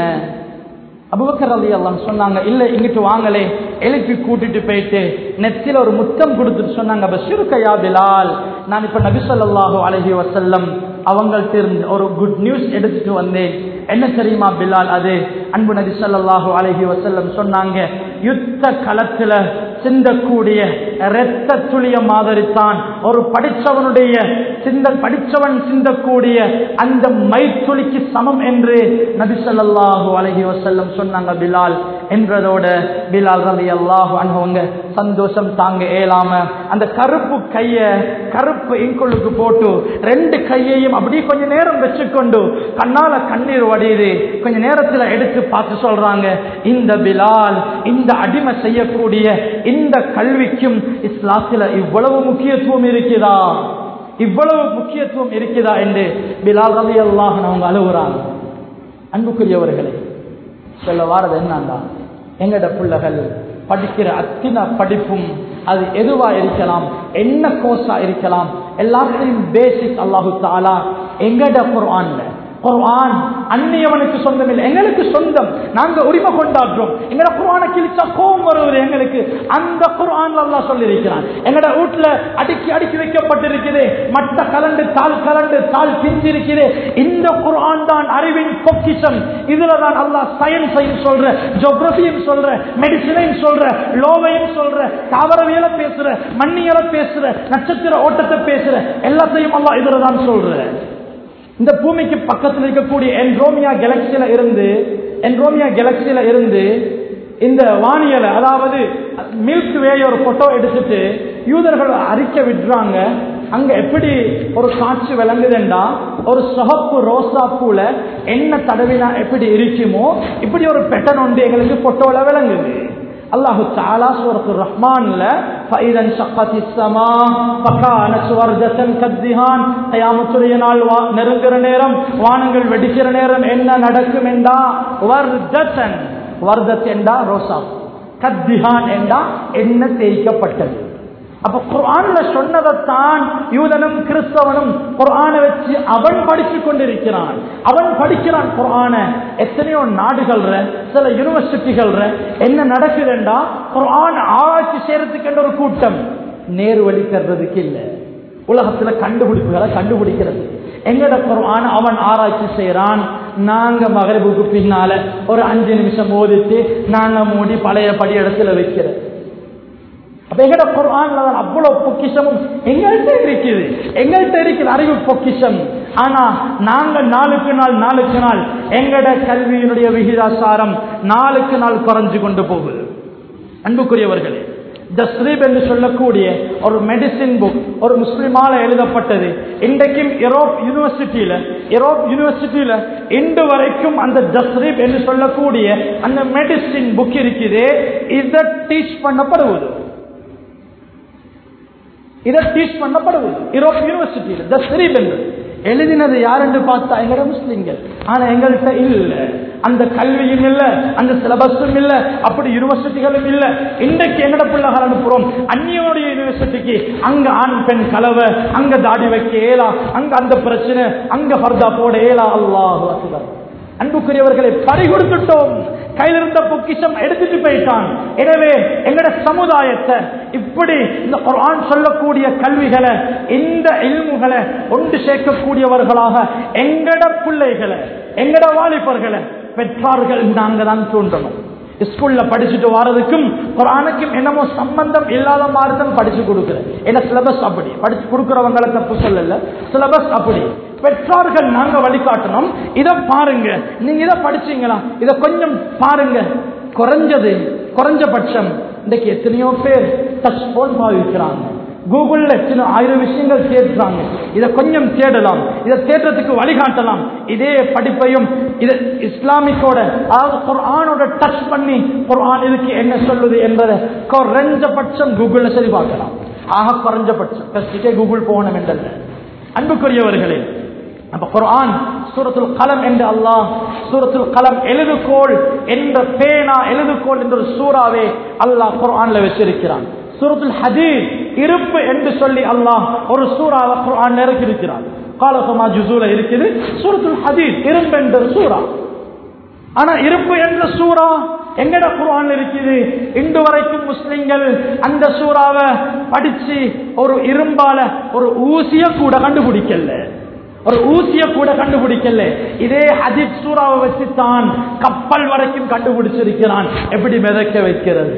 அபுபக்கர் ரவி அல்லான்னு சொன்னாங்க இல்ல இங்கிட்டு வாங்களே எழுப்பி கூட்டிட்டு போயிட்டு நெத்தில ஒரு முத்தம் கொடுத்துட்டு சொன்னாங்க பஷீர் கயா பிலால் நான் இப்ப நபி ஸல்லல்லாஹு அலைஹி வஸல்லம் அவங்கள்ட்ட இருந்து ஒரு குட் நியூஸ் எடுத்துட்டு வந்தேன் என்ன தெரியுமா பிலால் அது அன்பு நபி ஸல்லல்லாஹு அலைஹி வஸல்லம் சொன்னாங்க யுத்த களத்துல சிந்தக்கூடிய இரத்த துளிய மாதிரி தான் ஒரு படிச்சவனுடைய சிந்த படிச்சவன் சிந்தக்கூடிய அந்த மைத்துளிக்கு சமம் என்று நபி ஸல்லல்லாஹு அலைஹி வஸல்லம் சொன்னாங்க பிலால் என்றதோட பிலால் ரலியல்லாஹு அன்ஹுவங்க சந்தோஷம் தாங்க ஏலாம அந்த கருப்பு கைய கருப்பு இங்குள்ளுக்கு போட்டு ரெண்டு கையையும் அப்படியே கொஞ்ச நேரம் வச்சுக்கொண்டு கண்ணால கண்ணீர் வடியுது கொஞ்ச நேரத்துல எடுத்து பார்த்து சொல்றாங்க இந்த பிலால் இந்த அடிமை செய்யக்கூடிய இந்த கல்விக்கும் இஸ்லாத்துல இவ்வளவு முக்கியத்துவம் இருக்குதா இவ்வளவு முக்கியத்துவம் இருக்குதா என்று பிலால் ரவி அல்லாஹ் அவங்க அழுகுறாங்க அன்புக்குரியவர்களே சொல்ல வாரது என்னண்டா எங்கட பிள்ளைகள் படிக்கிற அத்தனை படிப்பும் அது எதுவா இருக்கலாம் என்ன கோர்ஸா இருக்கலாம் எல்லாத்தையும் பேசிக் அல்லாஹு தாலா எங்கட குர்ஆன்ல குர்ஆன் அந்நியவனுக்கு சொந்தம் இல்லை எங்களுக்கு சொந்தம் நாங்க உரிமை கொண்டாடுறோம் எங்கட குர்ஆனை கிழிச்சா கோபம் வருவது எங்களுக்கு அந்த குர்ஆன்ல அல்லாஹ் சொல்லி இருக்கிறான் எங்கட வீட்டுல அடுக்கி அடுக்கி வைக்கப்பட்டிருக்குது மட்ட கலண்டு தாள் கலண்டு தாள் பிஞ்சிருக்குது இந்த குர்ஆன் தான் அறிவின் பொக்கிஷம் இதுல தான் அல்லாஹ் சயின்ஸையும் சொல்ற ஜோகிரபியும் சொல்ற மெடிசினையும் சொல்ற லோவையும் சொல்ற தாவரவியல பேசுற மண்ணியல பேசுற நட்சத்திர ஓட்டத்தை பேசுற எல்லாத்தையும் அல்லாஹ் இதுல தான் சொல்ற இந்த பூமிக்கு பக்கத்தில் இருக்கக்கூடிய என்ரோமியா கேலக்சியில இருந்து என்ரோமியா கேலக்சியில இருந்து இந்த வானியலை அதாவது மில்க் வேய ஒரு போட்டோ எடுத்துட்டு யூதர்கள் அறிக்கை விடுறாங்க அங்க எப்படி ஒரு காட்சி விளங்குதுண்டா ஒரு சிவப்பு ரோசா பூல என்ன தடவினா எப்படி இருக்குமோ இப்படி ஒரு பெட்டன் ஒன்று எங்களுக்கு போட்டோல விளங்குது அல்லாஹு தாலா சூரத்து ரஹ்மான்ல ஃபைதன் ஷக்கத்தி ஸமா ஃபகானத் வர்தத்தன் கத்திஹான் கயாமத்துடைய நாள் வா நெருங்குற நேரம் வானங்கள் வெடிக்கிற நேரம் என்ன நடக்கும் என்றா வர்தத்தன் வர்தத் என்றா ரோசா கத்திஹான் என்றா என்ன தேய்க்கப்பட்டது அப்ப குர்ஆன்ல சொன்னதைத்தான் யூதனும் கிறிஸ்தவனும் குர்ஆனை வச்சு அவன் படித்துக் கொண்டிருக்கிறான் அவன் படிக்கிறான் குர்ஆன எத்தனையோ நாடுகள்ற சில யூனிவர்சிட்டிகள்ற என்ன நடக்குதுண்டா குர்ஆன் ஆராய்ச்சி செய்யறதுக்கு என்ற ஒரு கூட்டம் நேர் வழி தர்றதுக்கு இல்லை உலகத்துல கண்டுபிடிப்புகளை கண்டுபிடிக்கிறது எங்கட குர்ஆன் அவன் ஆராய்ச்சி செய்யறான் நாங்க மகரிபுக்கு பின்னால ஒரு அஞ்சு நிமிஷம் ஓதிட்டு நாங்க மூடி பழைய படி இடத்துல வைக்கிறோம் அப்ப எங்கட குர்ஆன்ல தான் அவ்வளவு பொக்கிஷமும் எங்கள்கிட்ட இருக்குது எங்கள்கிட்ட இருக்குது அறிவு பொக்கிஷம் ஆனா நாங்க நாளுக்கு நாள் நாளுக்கு நாள் எங்கட கல்வியினுடைய விகிதாசாரம் நாளுக்கு நாள் குறைஞ்சு கொண்டு போகுது அன்புக்குரியவர்களே தஸ்ரீப் என்று சொல்லக்கூடிய ஒரு மெடிசின் புக் ஒரு முஸ்லிமால எழுதப்பட்டது இன்றைக்கும் யூரோப் யூனிவர்சிட்டியில யூரோப் யூனிவர்சிட்டியில இன்று வரைக்கும் அந்த தஸ்ரீப் என்று சொல்லக்கூடிய அந்த மெடிசின் புக் இருக்குது இதை டீச் பண்ணப்படுவது இதை டீச் பண்ணப்படுவது யூரோப் யூனிவர்சிட்டியில் தஸ்ரீப் என்று எழுதினது யார் என்று பார்த்தா எங்கட முஸ்லிம்கள் ஆனா எங்கள்கிட்ட இல்ல அந்த கல்வியும் இல்ல அந்த சிலபஸும் இல்ல அப்படி யூனிவர்சிட்டிகளும் இல்ல இன்றைக்கு எங்கட பிள்ளைகள் அனுப்புறோம் அந்நியோடைய யூனிவர்சிட்டிக்கு அங்க ஆண் பெண் கலவை அங்க தாடி வைக்க ஏலா அங்க அந்த பிரச்சனை அங்க பர்தா போட ஏலா அல்லாஹ் அக்பர் அன்புக்குரியவர்களை பறி கொடுத்துட்டோம் கையில் இருந்த பொக்கிஷம் எடுத்துட்டு போயிட்டான் எனவே எங்கட சமுதாயத்தை இப்படி இந்த குர்ஆன் சொல்லக்கூடிய கல்விகளை இந்த இல்முகளை ஒன்று சேர்க்கக்கூடியவர்களாக எங்கட பிள்ளைகளை எங்கட வாலிபர்களை பெற்றார்கள் நாங்க தான் தூண்டணும் ஸ்கூல்ல படிச்சுட்டு வர்றதுக்கும் குரானுக்கும் என்னமோ சம்பந்தம் இல்லாத மாதிரி தான் படிச்சு கொடுக்குறேன் என்ன சிலபஸ் அப்படி படிச்சு கொடுக்கறவங்களை தப்பு சொல்லல சிலபஸ் அப்படி பெற்றோர்கள் நாங்க வழிகாட்டணும் இத பாருங்க நீங்க இத படிச்சீங்களா இத கொஞ்சம் பாருங்க குறைஞ்சது குறைஞ்சபட்சம் இன்றைக்கு எத்தனையோ பேர் டச் போன் பாவிக்கிறாங்க கூகுள்ல எத்தனை ஆயிரம் விஷயங்கள் தேடுறாங்க இதை கொஞ்சம் தேடலாம் இதை தேடுறதுக்கு வழிகாட்டலாம் இதே படிப்பையும் இது இஸ்லாமிக்கோட அதாவது குர்ஆனோட டச் பண்ணி குர்ஆன் இதுக்கு என்ன சொல்லுது என்பதை குறைஞ்சபட்சம் கூகுள்ல சரி பார்க்கலாம் ஆக குறைஞ்சபட்சம் டெஸ்டுக்கே கூகுள் போகணும் என்றல்ல அன்புக்குரியவர்களே அப்ப குர்ஆன் சூரத்துல் கலம் என்று அல்லாஹ் சூரத்துல் கலம் எழுதுகோள் என்ற பேனா எழுதுகோள் என்ற ஒரு சூறாவே அல்லாஹ் குர்ஆன்ல வச்சிருக்கிறான் சூரத்துல் ஹதீஸ் இருப்பு என்று சொல்லி அல்லாஹ் ஒரு சூறாவை குர்ஆன் இறக்கியிருக்கிறான் காலசமா ஜுசூல இருக்குது சூரத்துல் ஹதீஸ் இரும்பு என்ற சூறா ஆனா இருப்பு என்ற சூறா எங்கட குர்ஆன் இருக்குது இன்று வரைக்கும் முஸ்லிம்கள் அந்த சூறாவை படிச்சு ஒரு இரும்பால ஒரு ஊசிய கூட கண்டுபிடிக்கல ஒரு ஊசிய கூட கண்டுபிடிக்கல இதே ஹதீஸ் சூறாவை வச்சு தான் கப்பல் வரைக்கும் கண்டுபிடிச்சிருக்கிறான் எப்படி மிதக்க வைக்கிறது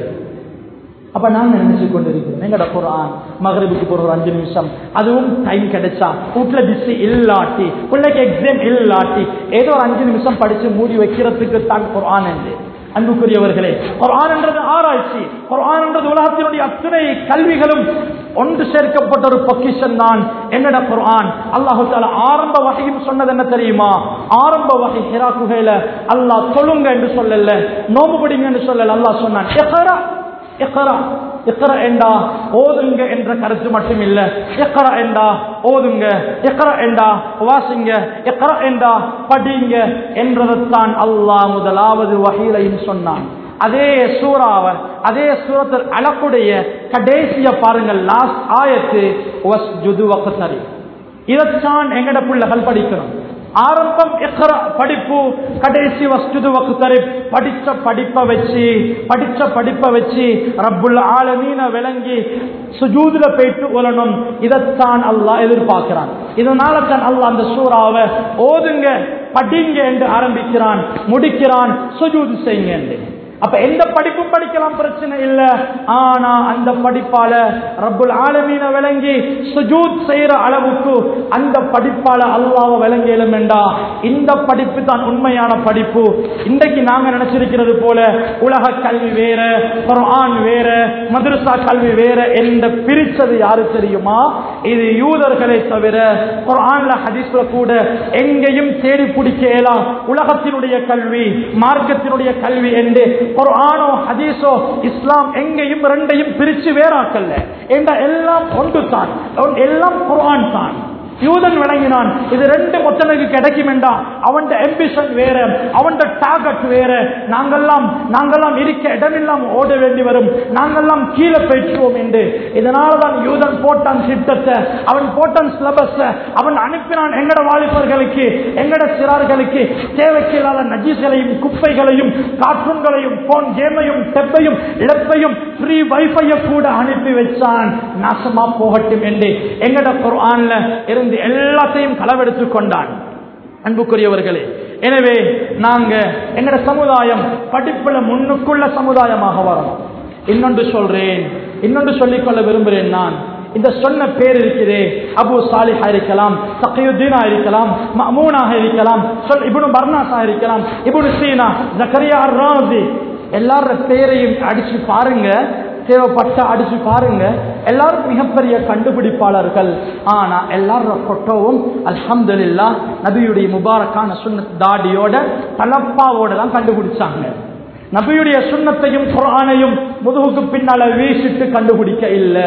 அப்ப நாங்க நினைச்சு கொண்டிருக்கிறோம் எங்கட குரான் மகரிபுக்கு போற ஒரு அஞ்சு நிமிஷம் அதுவும் டைம் கிடைச்சா வீட்டுல பிஸி இல்லாட்டி பிள்ளைக்கு எக்ஸாம் இல்லாட்டி ஏதோ ஒரு அஞ்சு நிமிஷம் படிச்சு மூடி வைக்கிறதுக்கு தான் குரான் என்று அன்புக்குரியவர்களே குரான் என்றது ஆராய்ச்சி குரான் என்றது உலகத்தினுடைய அத்தனை கல்விகளும் ஒன்று சேர்க்கப்பட்ட ஒரு பொக்கிஷன் தான் என்னடா குர்ஆன் அல்லாஹு தாலா ஆரம்ப வகையும் சொன்னது என்ன தெரியுமா ஆரம்ப வகை ஹிரா குகையில அல்லாஹ் தொழுங்க என்று சொல்லல நோம்பு பிடிங்க என்று சொல்லல அல்லாஹ் சொன்னான் இக்ரா இக்ரா இக்ரா என்றா ஓதுங்க என்ற கருத்து மட்டும் இல்ல இக்ரா என்றா ஓதுங்க இக்ரா என்றா வாசிங்க இக்ரா என்றா படிங்க என்றதைத்தான் அல்லாஹ் முதலாவது வகையிலையும் சொன்னான் அதே சூறாவை அதே சூரத்தில் அழக்குடைய கடைசிய பாருங்கள் லாஸ்ட் ஆயத்து வஸ்ஜுது வக்தரி இதைத்தான் எங்கட பிள்ளைகள் படிக்கணும் ஆரம்பம் இக்ரா படிப்பு கடைசி வஸ்துது வக்தரி படிச்ச படிப்பை வச்சு படிச்ச படிப்பை வச்சு ரப்புல் ஆலமீன விளங்கி சுஜூதுல போயிட்டு உலனும் இதைத்தான் அல்லாஹ் எதிர்பார்க்கிறான் இதனால தான் அல்லாஹ் அந்த சூறாவை ஓதுங்க படிங்க என்று ஆரம்பிக்கிறான் முடிக்கிறான் சுஜூது செய்யுங்க என்று அப்ப எந்த படிப்பும் படிக்கலாம் பிரச்சனை இல்ல ஆனா அந்த படிப்பால ரப்புல் ஆலமீன விளங்கி சுஜூத் செய்யற அளவுக்கு அந்த படிப்பால அல்லாஹ் விளங்கிலும் என்றா இந்த படிப்பு தான் உண்மையான படிப்பு இன்றைக்கு நாங்க நினைச்சிருக்கிறது போல உலக கல்வி வேற குர்ஆன் வேற மதரசா கல்வி வேற என்ற பிரிச்சது யாரு தெரியுமா இது யூதர்களை தவிர குர்ஆன்ல ஹதீஸ்ல கூட எங்கேயும் தேடி பிடிக்க இயலாம் உலகத்தினுடைய கல்வி மார்க்கத்தினுடைய கல்வி என்று குர்ஆனோ ஹதீஸோ இஸ்லாம் எங்கேயும் ரெண்டையும் பிரிச்சு வேறாக்கல்ல என்ற எல்லாம் ஒன்று தான் எல்லாம் குர்ஆன் தான் யூதன் விளங்கினான் இது ரெண்டு ஒத்தனுக்கு கிடைக்கும் என்றா அவன் எம்பிஷன் வேற அவன் டார்கெட் வேற நாங்கெல்லாம் நாங்கெல்லாம் இருக்க இடமில்லாம் ஓட வேண்டி வரும் நாங்கெல்லாம் கீழே போயிட்டுவோம் என்று இதனால தான் யூதன் போட்டான் திட்டத்தை அவன் போட்டான் சிலபஸ் அவன் அனுப்பினான் எங்கட வாலிபர்களுக்கு எங்கட சிறார்களுக்கு தேவைக்கு இல்லாத நஜீஸ்களையும் குப்பைகளையும் கார்ட்டூன்களையும் போன் கேமையும் டெப்பையும் இழப்பையும் ஃப்ரீ வைஃபைய கூட அனுப்பி வச்சான் நாசமா போகட்டும் என்று எங்கட குர்ஆன்ல இருந்து எல்லாத்தையும் களவெடுத்துக் கொண்டான் அன்புக்குரியவர்களே எனவே நாங்க எங்கட சமுதாயம் படிப்புல முன்னுக்குள்ள சமுதாயமாக வரணும் இன்னொன்று சொல்றேன் இன்னொன்று சொல்லிக்கொள்ள விரும்புகிறேன் நான் இந்த சொன்ன பேர் இருக்கிறே அபு சாலிஹா இருக்கலாம் தகையுத்தீனா இருக்கலாம் மமூனாக இருக்கலாம் சொல் இபுனு பர்னாஸா இருக்கலாம் இபுனு சீனா ஜக்கரியா ராசி எல்லாரோட பேரையும் அடிச்சு பாருங்க தேவைப்பட்ட அடிச்சு பாருங்க எல்லாரும் மிகப்பெரிய கண்டுபிடிப்பாளர்கள் ஆனா எல்லாரோட போட்டோவும் அல்ஹம்துலில்லா நபியுடைய முபாரக்கான சுண்ண தாடியோட தலப்பாவோட தான் கண்டுபிடிச்சாங்க நபியுடைய சுண்ணத்தையும் குரானையும் முதுகுக்கு பின்னால வீசிட்டு கண்டுபிடிக்க இல்லை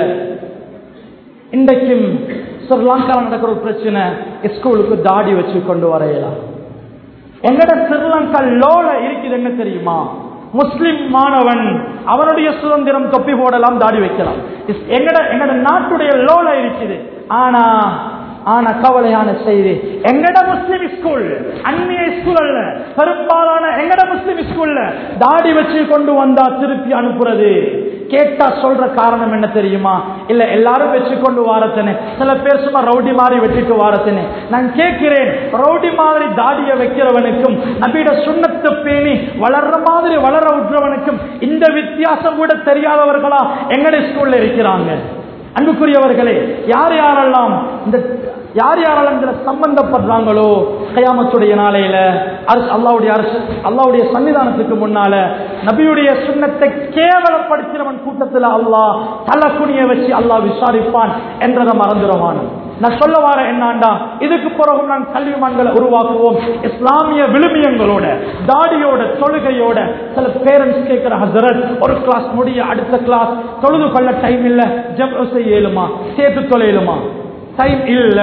இன்றைக்கும் ஸ்ரீலங்காவில் நடக்கிற ஒரு பிரச்சனை ஸ்கூலுக்கு தாடி வச்சு கொண்டு வரையலாம் எங்கட ஸ்ரீலங்கா லோல இருக்குது என்ன தெரியுமா முஸ்லிம் மாணவன் அவனுடைய சுதந்திரம் தொப்பி போடலாம் தாடி வைக்கலாம் எங்கட எங்கட நாட்டுடைய லோல இருக்குது ஆனா ஆனா கவலையான செய்தி எங்கட முஸ்லிம் ஸ்கூல் அந்நிய ஸ்கூல் அல்ல பெரும்பாலான எங்கட முஸ்லிம் ஸ்கூல்ல தாடி வச்சு கொண்டு வந்தா திருப்பி அனுப்புறது கேட்டா சொல்ற காரணம் என்ன தெரியுமா இல்ல எல்லாரும் வச்சு கொண்டு வாரத்தனே சில பேர் சும்மா ரவுடி மாதிரி வெட்டிட்டு வாரத்தனே நான் கேட்கிறேன் ரவுடி மாதிரி தாடிய வைக்கிறவனுக்கும் நபியோட சுண்ணத்தை பேணி வளர்ற மாதிரி வளர விட்டுறவனுக்கும் இந்த வித்தியாசம் கூட தெரியாதவர்களா எங்கட ஸ்கூல்ல இருக்கிறாங்க அன்புக்குரியவர்களே யார் யாரெல்லாம் இந்த யார் யாரெல்லாம் இதுல சம்பந்தப்படுறாங்களோ கயாமத்துடைய நாளையில அரசு அல்லாவுடைய அரசு அல்லாவுடைய சன்னிதானத்துக்கு முன்னால நபியுடைய சுண்ணத்தை கேவலப்படுத்தினவன் கூட்டத்தில் அல்லாஹ் தலை குனிய வச்சு அல்லாஹ் விசாரிப்பான் என்றதை மறந்துடுவான் நான் சொல்ல வர என்னாண்டா இதுக்கு பிறகு நான் கல்விமான்களை உருவாக்குவோம் இஸ்லாமிய விழுமியங்களோட தாடியோட தொழுகையோட சில பேரண்ட்ஸ் கேட்கிற ஹசரத் ஒரு கிளாஸ் முடிய அடுத்த கிளாஸ் தொழுது கொள்ள டைம் இல்ல ஜப் செய்ய இயலுமா சேர்த்து தொலையிலுமா டைம் இல்ல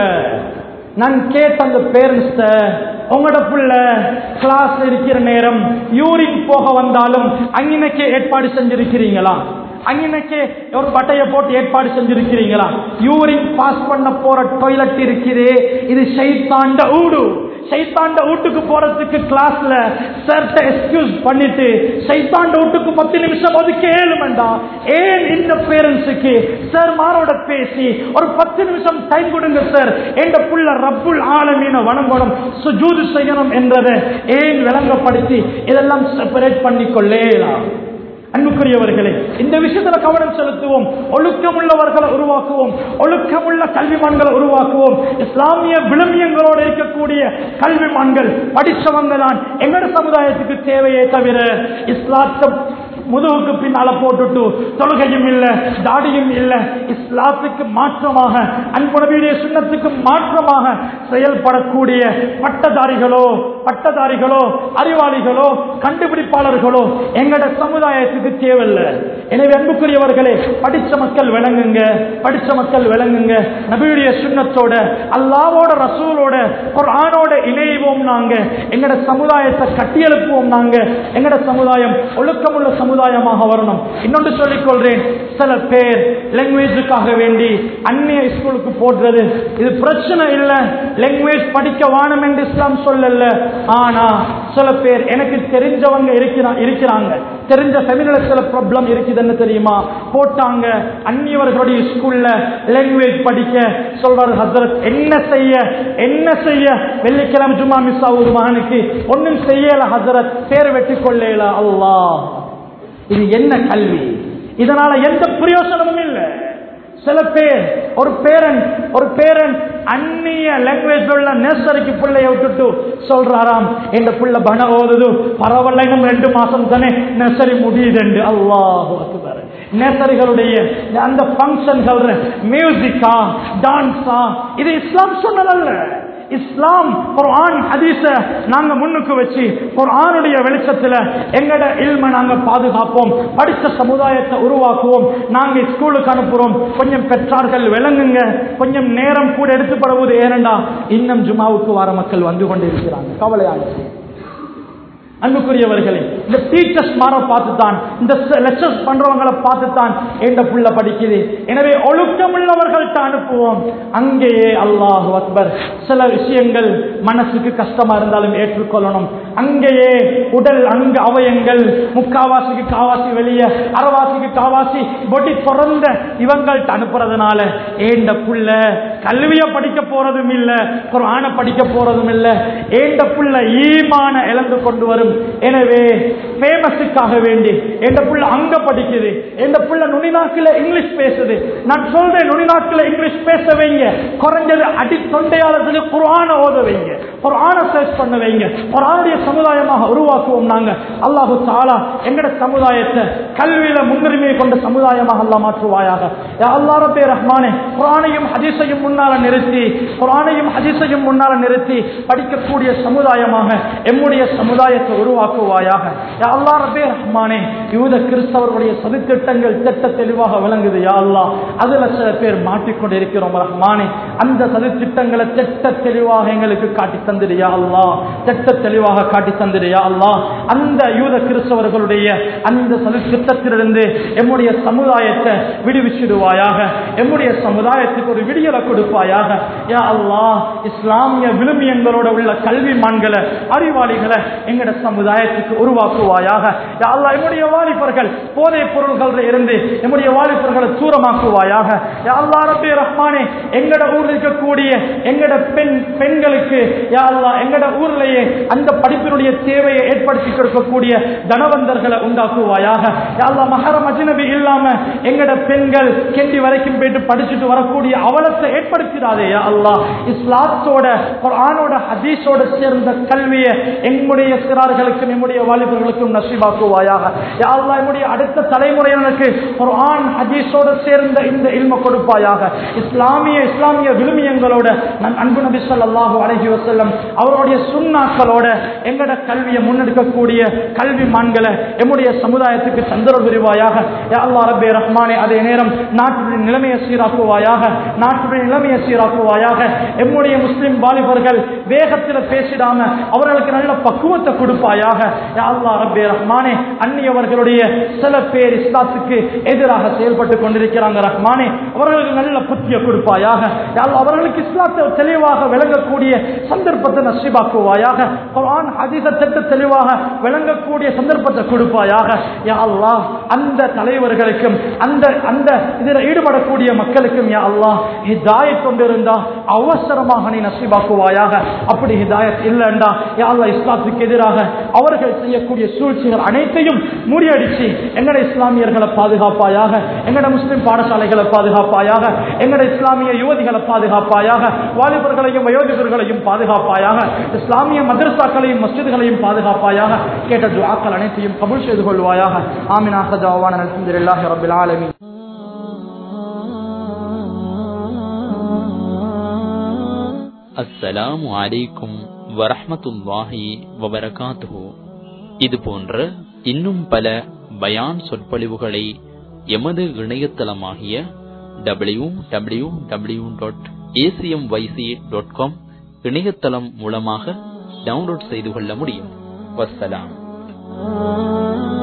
நான் கேட்ட அந்த பேரண்ட்ஸ் உங்களோட புள்ள கிளாஸ் இருக்கிற நேரம் யூரின் போக வந்தாலும் அங்கினக்கே ஏற்பாடு செஞ்சிருக்கிறீங்களா அங்கினக்கே ஒரு பட்டைய போட்டு ஏற்பாடு செஞ்சிருக்கிறீங்களா யூரின் பாஸ் பண்ண போற டாய்லெட் இருக்குது இது சைத்தாண்ட ஊடு சைத்தாண்ட வீட்டுக்கு போறதுக்கு கிளாஸ்ல சர்ட்ட எக்ஸ்கியூஸ் பண்ணிட்டு சைத்தாண்ட வீட்டுக்கு பத்து நிமிஷம் ஒதுக்க ஏழுமெண்டா ஏன் இந்த பேரண்ட்ஸுக்கு சார் மாரோட பேசி ஒரு பத்து நிமிஷம் டைம் கொடுங்க சார் எந்த புள்ள ரப்புல் ஆலமீன வணங்கணும் சுஜூது செய்யணும் என்றதை ஏன் விளங்கப்படுத்தி இதெல்லாம் செப்பரேட் பண்ணிக்கொள்ளேலாம் அன்புக்குரியவர்களே இந்த விஷயத்துல கவனம் செலுத்துவோம் ஒழுக்கமுள்ளவர்களை உருவாக்குவோம் ஒழுக்கமுள்ள கல்விமான்களை உருவாக்குவோம் இஸ்லாமிய விழுமியங்களோடு இருக்கக்கூடிய கல்விமான்கள் படிச்சவங்க தான் எங்கட சமுதாயத்துக்கு தேவையே தவிர இஸ்லாத்தை முதுகுக்கு பின்னால போட்டுட்டு தொழுகையும் இல்ல தாடியும் இல்ல இஸ்லாத்துக்கு மாற்றமாக அன்புடைய சுண்ணத்துக்கு மாற்றமாக செயல்படக்கூடிய பட்டதாரிகளோ பட்டதாரிகளோ அறிவாளிகளோ கண்டுபிடிப்பாளர்களோ எங்கட சமுதாயத்துக்கு தேவையில்லை எனவே அன்புக்குரியவர்களே படிச்ச மக்கள் விளங்குங்க படிச்ச மக்கள் விளங்குங்க நபியுடைய சுண்ணத்தோட அல்லாவோட ரசூலோட குர்ஆனோட இணைவோம் நாங்க எங்கட சமுதாயத்தை கட்டியெழுப்புவோம் நாங்க எங்கட சமுதாயம் ஒழுக்கமுள்ள சமுதாயமாக வரணும் இன்னொன்று சொல்லிக் கொள்றேன் சில பேர் லாங்குவேஜுக்காக வேண்டி அந்நிய ஸ்கூலுக்கு போடுறது இது பிரச்சனை இல்லை லாங்குவேஜ் படிக்க வானம் என்று இஸ்லாம் சொல்லல ஆனா சில பேர் எனக்கு தெரிஞ்சவங்க இருக்கிறா- இருக்கிறாங்க தெரிஞ்ச ஃபெமினில சில ப்ராப்ளம் இருக்குதுன்னு தெரியுமா போட்டாங்க அந்நியவர்களுடைய ஸ்கூல்ல லாங்குவேஜ் படிக்க சொல்றாரு ஹசரத் என்ன செய்ய என்ன செய்ய வெள்ளிக்கிழமை ஜும்மா மிஸ் ஆகுது மகனுக்கு ஒன்னும் செய்யல ஹசரத் பேர் வெட்டி கொள்ளல அல்லாஹ் இது என்ன கல்வி இதனால எந்த பிரயோசனமும் இல்லை சில பேர் ஒரு பேரண்ட் ஒரு பேரண்ட் அந்நிய லாங்குவேஜ் உள்ள நேசரிக்கு பிள்ளைய விட்டுட்டு சொல்றாராம் இந்த புள்ள பண ஓதுது பரவாயில்ல இன்னும் ரெண்டு மாசம் தானே நெசரி முடியுதுண்டு அல்லாஹ் அக்பர் நேசரிகளுடைய அந்த பங்கன்கள் மியூசிக்கா டான்ஸா இது இஸ்லாம் சொன்னதல்ல இஸ்லாம் குர்ஆன் ஹதீஸ நாங்க முன்னுக்கு வச்சு குர்ஆனுடைய வெளிச்சத்துல எங்கட இல்ம நாங்க பாதுகாப்போம் படித்த சமுதாயத்தை உருவாக்குவோம் நாங்க ஸ்கூலுக்கு அனுப்புறோம் கொஞ்சம் பெற்றார்கள் விளங்குங்க கொஞ்சம் நேரம் கூட எடுத்துப்படுவது ஏனண்டா இன்னும் ஜுமாவுக்கு வர மக்கள் வந்து கொண்டு இருக்கிறாங்க கவலையான அன்புக்குரியவர்களே இந்த டீச்சர்ஸ் மாற பார்த்து தான் இந்த லெக்சர்ஸ் பண்றவங்களை பார்த்து தான் எந்த புள்ள படிக்குது எனவே ஒழுக்கமுள்ளவர்கள்ட்ட அனுப்புவோம் அங்கேயே அல்லாஹ் அக்பர் சில விஷயங்கள் மனசுக்கு கஷ்டமா இருந்தாலும் ஏற்றுக்கொள்ளணும் அங்கேயே உடல் அங்க அவயங்கள் முக்காவாசிக்கு காவாசி வெளியே அறவாசிக்கு காவாசி பொடி பிறந்த இவங்கள்ட்ட அனுப்புறதுனால ஏண்ட புள்ள கல்விய படிக்க போறதும் இல்ல குர்ஆன படிக்க போறதும் இல்ல ஏண்ட புள்ள ஈமான இழந்து கொண்டு வரும் எனவே ஃபேமஸுக்காக வேண்டி எந்த புள்ள அங்க படிக்குது எந்த புள்ள நுனிநாக்கில் இங்கிலீஷ் பேசுது நான் சொல்றேன் நுனிநாக்கில் இங்கிலீஷ் பேச வைங்க குறைஞ்சது அடி தொண்டையாளர்களுக்கு குர்ஆன ஓத வைங்க குர்ஆன சர்ச் பண்ண வைங்க குர்ஆனுடைய சமுதாயமாக உருவாக்குவோம் நாங்க அல்லாஹு தாலா எங்கட சமுதாயத்தை கல்வியில முன்னுரிமை கொண்ட சமுதாயமாக அல்லாஹ் மாற்றுவாயாக யா அல்லாஹ் ரப்பே ரஹ்மானே குர்ஆனையும் ஹதீஸையும் முன்னால நிறுத்தி குர்ஆனையும் ஹதீஸையும் முன்னால நிறுத்தி படிக்கக்கூடிய சமுதாயமாக எம்முடைய சமுதாயத்தை உருவாக்குவாயாக யா அல்லாஹ் ரப்பே ரஹ்மானே யூத கிறிஸ்தவர்களுடைய சதித்திட்டங்கள் திட்ட தெளிவாக விளங்குது யா அல்லாஹ் அதுல சில பேர் மாட்டிக்கொண்டு இருக்கிறோம் ரஹ்மானே அந்த சதித்திட்டங்களை திட்ட தெளிவாக எங்களுக்கு காட்டி தந்திரியா அல்லா திட்ட தெளிவாக காட்டி தந்திரியா அல்லா அந்த யூத கிறிஸ்தவர்களுடைய அந்த திட்டத்திலிருந்து எம்முடைய சமுதாயத்தை விடுவிச்சிடுவாயாக எம்முடைய சமுதாயத்துக்கு ஒரு விடியலை கொடுப்பாயாக யா அல்லாஹ் இஸ்லாமிய விழுமியங்களோட உள்ள கல்விமான்களை அறிவாளிகளை எங்கட சமுதாயத்துக்கு உருவாக்குவாயாக யா அல்லாஹ் எம்முடைய வாலிபர்கள் போதைப் பொருள்களில் இருந்து எம்முடைய வாலிபர்களை தூரமாக்குவாயாக யா அல்லாஹ் ரப்பே ரஹ்மானே எங்கட ஊரில் இருக்கக்கூடிய எங்கட பெண் பெண்களுக்கு யா அல்லாஹ் எங்கட ஊர்லயே அந்த படிப்பினுடைய தேவையை ஏற்படுத்தி கொடுக்கக்கூடிய தனவந்தர்களை உண்டாக்குவாயாக யா அல்லாஹ் மஹரம் அஜ்னபி இல்லாம எங்கட பெண்கள் கெண்டி வரைக்கும் போயிட்டு படிச்சுட்டு வரக்கூடிய அவலத்தை ஏற்படுத்திடாதே யா அல்லாஹ் இஸ்லாத்தோட குர்ஆனோட ஹதீஸோட சேர்ந்த கல்வியை எம்முடைய சிறார்களுக்கும் எம்முடைய வாலிபர்களுக்கும் நசீபாக்குவாயாக யா அல்லாஹ் எம்முடைய அடுத்த தலைமுறையினருக்கு குர்ஆன் ஹதீஸோட சேர்ந்த இந்த இல்ம கொடுப்பாயாக இஸ்லாமிய இஸ்லாமிய விழுமியங்களோட நன் அன்பு நபி ஸல்லல்லாஹு அலைஹி வஸல்லம் அவருடைய சுன்னாக்களோட எங்கட கல்வியை முன்னெடுக்கக்கூடிய கல்வி மான்களை எம்முடைய சமுதாயத்துக்கு தந்தரவு புரிவாயாக யா அல்லாஹ் ரப்பே ரஹ்மானே அதே நேரம் நாட்டுடைய நிலைமையை சீராக்குவாயாக நாட்டுடைய நிலைமையை சீராக்குவாயாக எம்முடைய முஸ்லிம் வாலிபர்கள் வேகத்தில் பேசிடாம அவர்களுக்கு நல்ல பக்குவத்தை கொடுப்பாயாக யா அல்லாஹ் ரப்பே ரஹ்மானே அந்நியவர்களுடைய சில பேர் இஸ்லாத்துக்கு எதிராக செயல்பட்டு கொண்டிருக்கிறாங்க ரஹ்மானே அவர்களுக்கு நல்ல புத்திய கொடுப்பாயாக யா அல்லாஹ் அவர்களுக்கு இஸ்லாத்தை தெளிவாக விளங்கக்கூடிய சந்தர்ப்பத்தை நசிபாக்குவாயாக குர்ஆன் ஹதீஸ திட்ட தெளிவாக விளங்கக்கூடிய சந்தர்ப்பத்தை கொடுப்பாயாக யா அல்லாஹ் அந்த தலைவர்களுக்கும் அந்த அந்த இதில் ஈடுபடக்கூடிய மக்களுக்கும் யா அல்லாஹ் ஹிதாயத் கொண்டிருந்தா அவசரமாக நீ நசிபாக்குவாயாக அப்படி ஹிதாயத் இல்லைண்டா யா அல்லாஹ் இஸ்லாத்துக்கு எதிராக அவர்கள் செய்யக்கூடிய சூழ்ச்சிகள் அனைத்தையும் முறியடிச்சு எங்கட இஸ்லாமியர்களை பாதுகாப்பாயாக எங்கட முஸ்லிம் பாடசாலைகளை பாதுகாப்பாயாக எங்கட இஸ்லாமிய யுவதிகளை பாதுகாப்பாயாக வாலிபர்களையும் வயோதிகர்களையும் பாதுகாப்பாயாக இஸ்லாமிய மதரசாக்களையும் மஸ்ஜிதுகளையும் பாதுகாப்பாயாக கேட்ட துஆக்கள் அனைத்தையும் கபூல் செய்து கொள்வாயாக ஆமினாக ஜவான அல்ஹம்துலில்லாஹி ரப்பில் ஆலமீன் அஸ்ஸலாமு அலைக்கும் வரஹ்மத்துல்லாஹி வபரகாத்துஹு இது போன்ற இன்னும் பல பயான் சொற்பொழிவுகளை எமது இணையதளமாகிய W W W dot ACM YC dot com இணையதளம் மூலமாக டவுன்லோட் செய்து கொள்ள முடியும் வஸ்ஸலாம்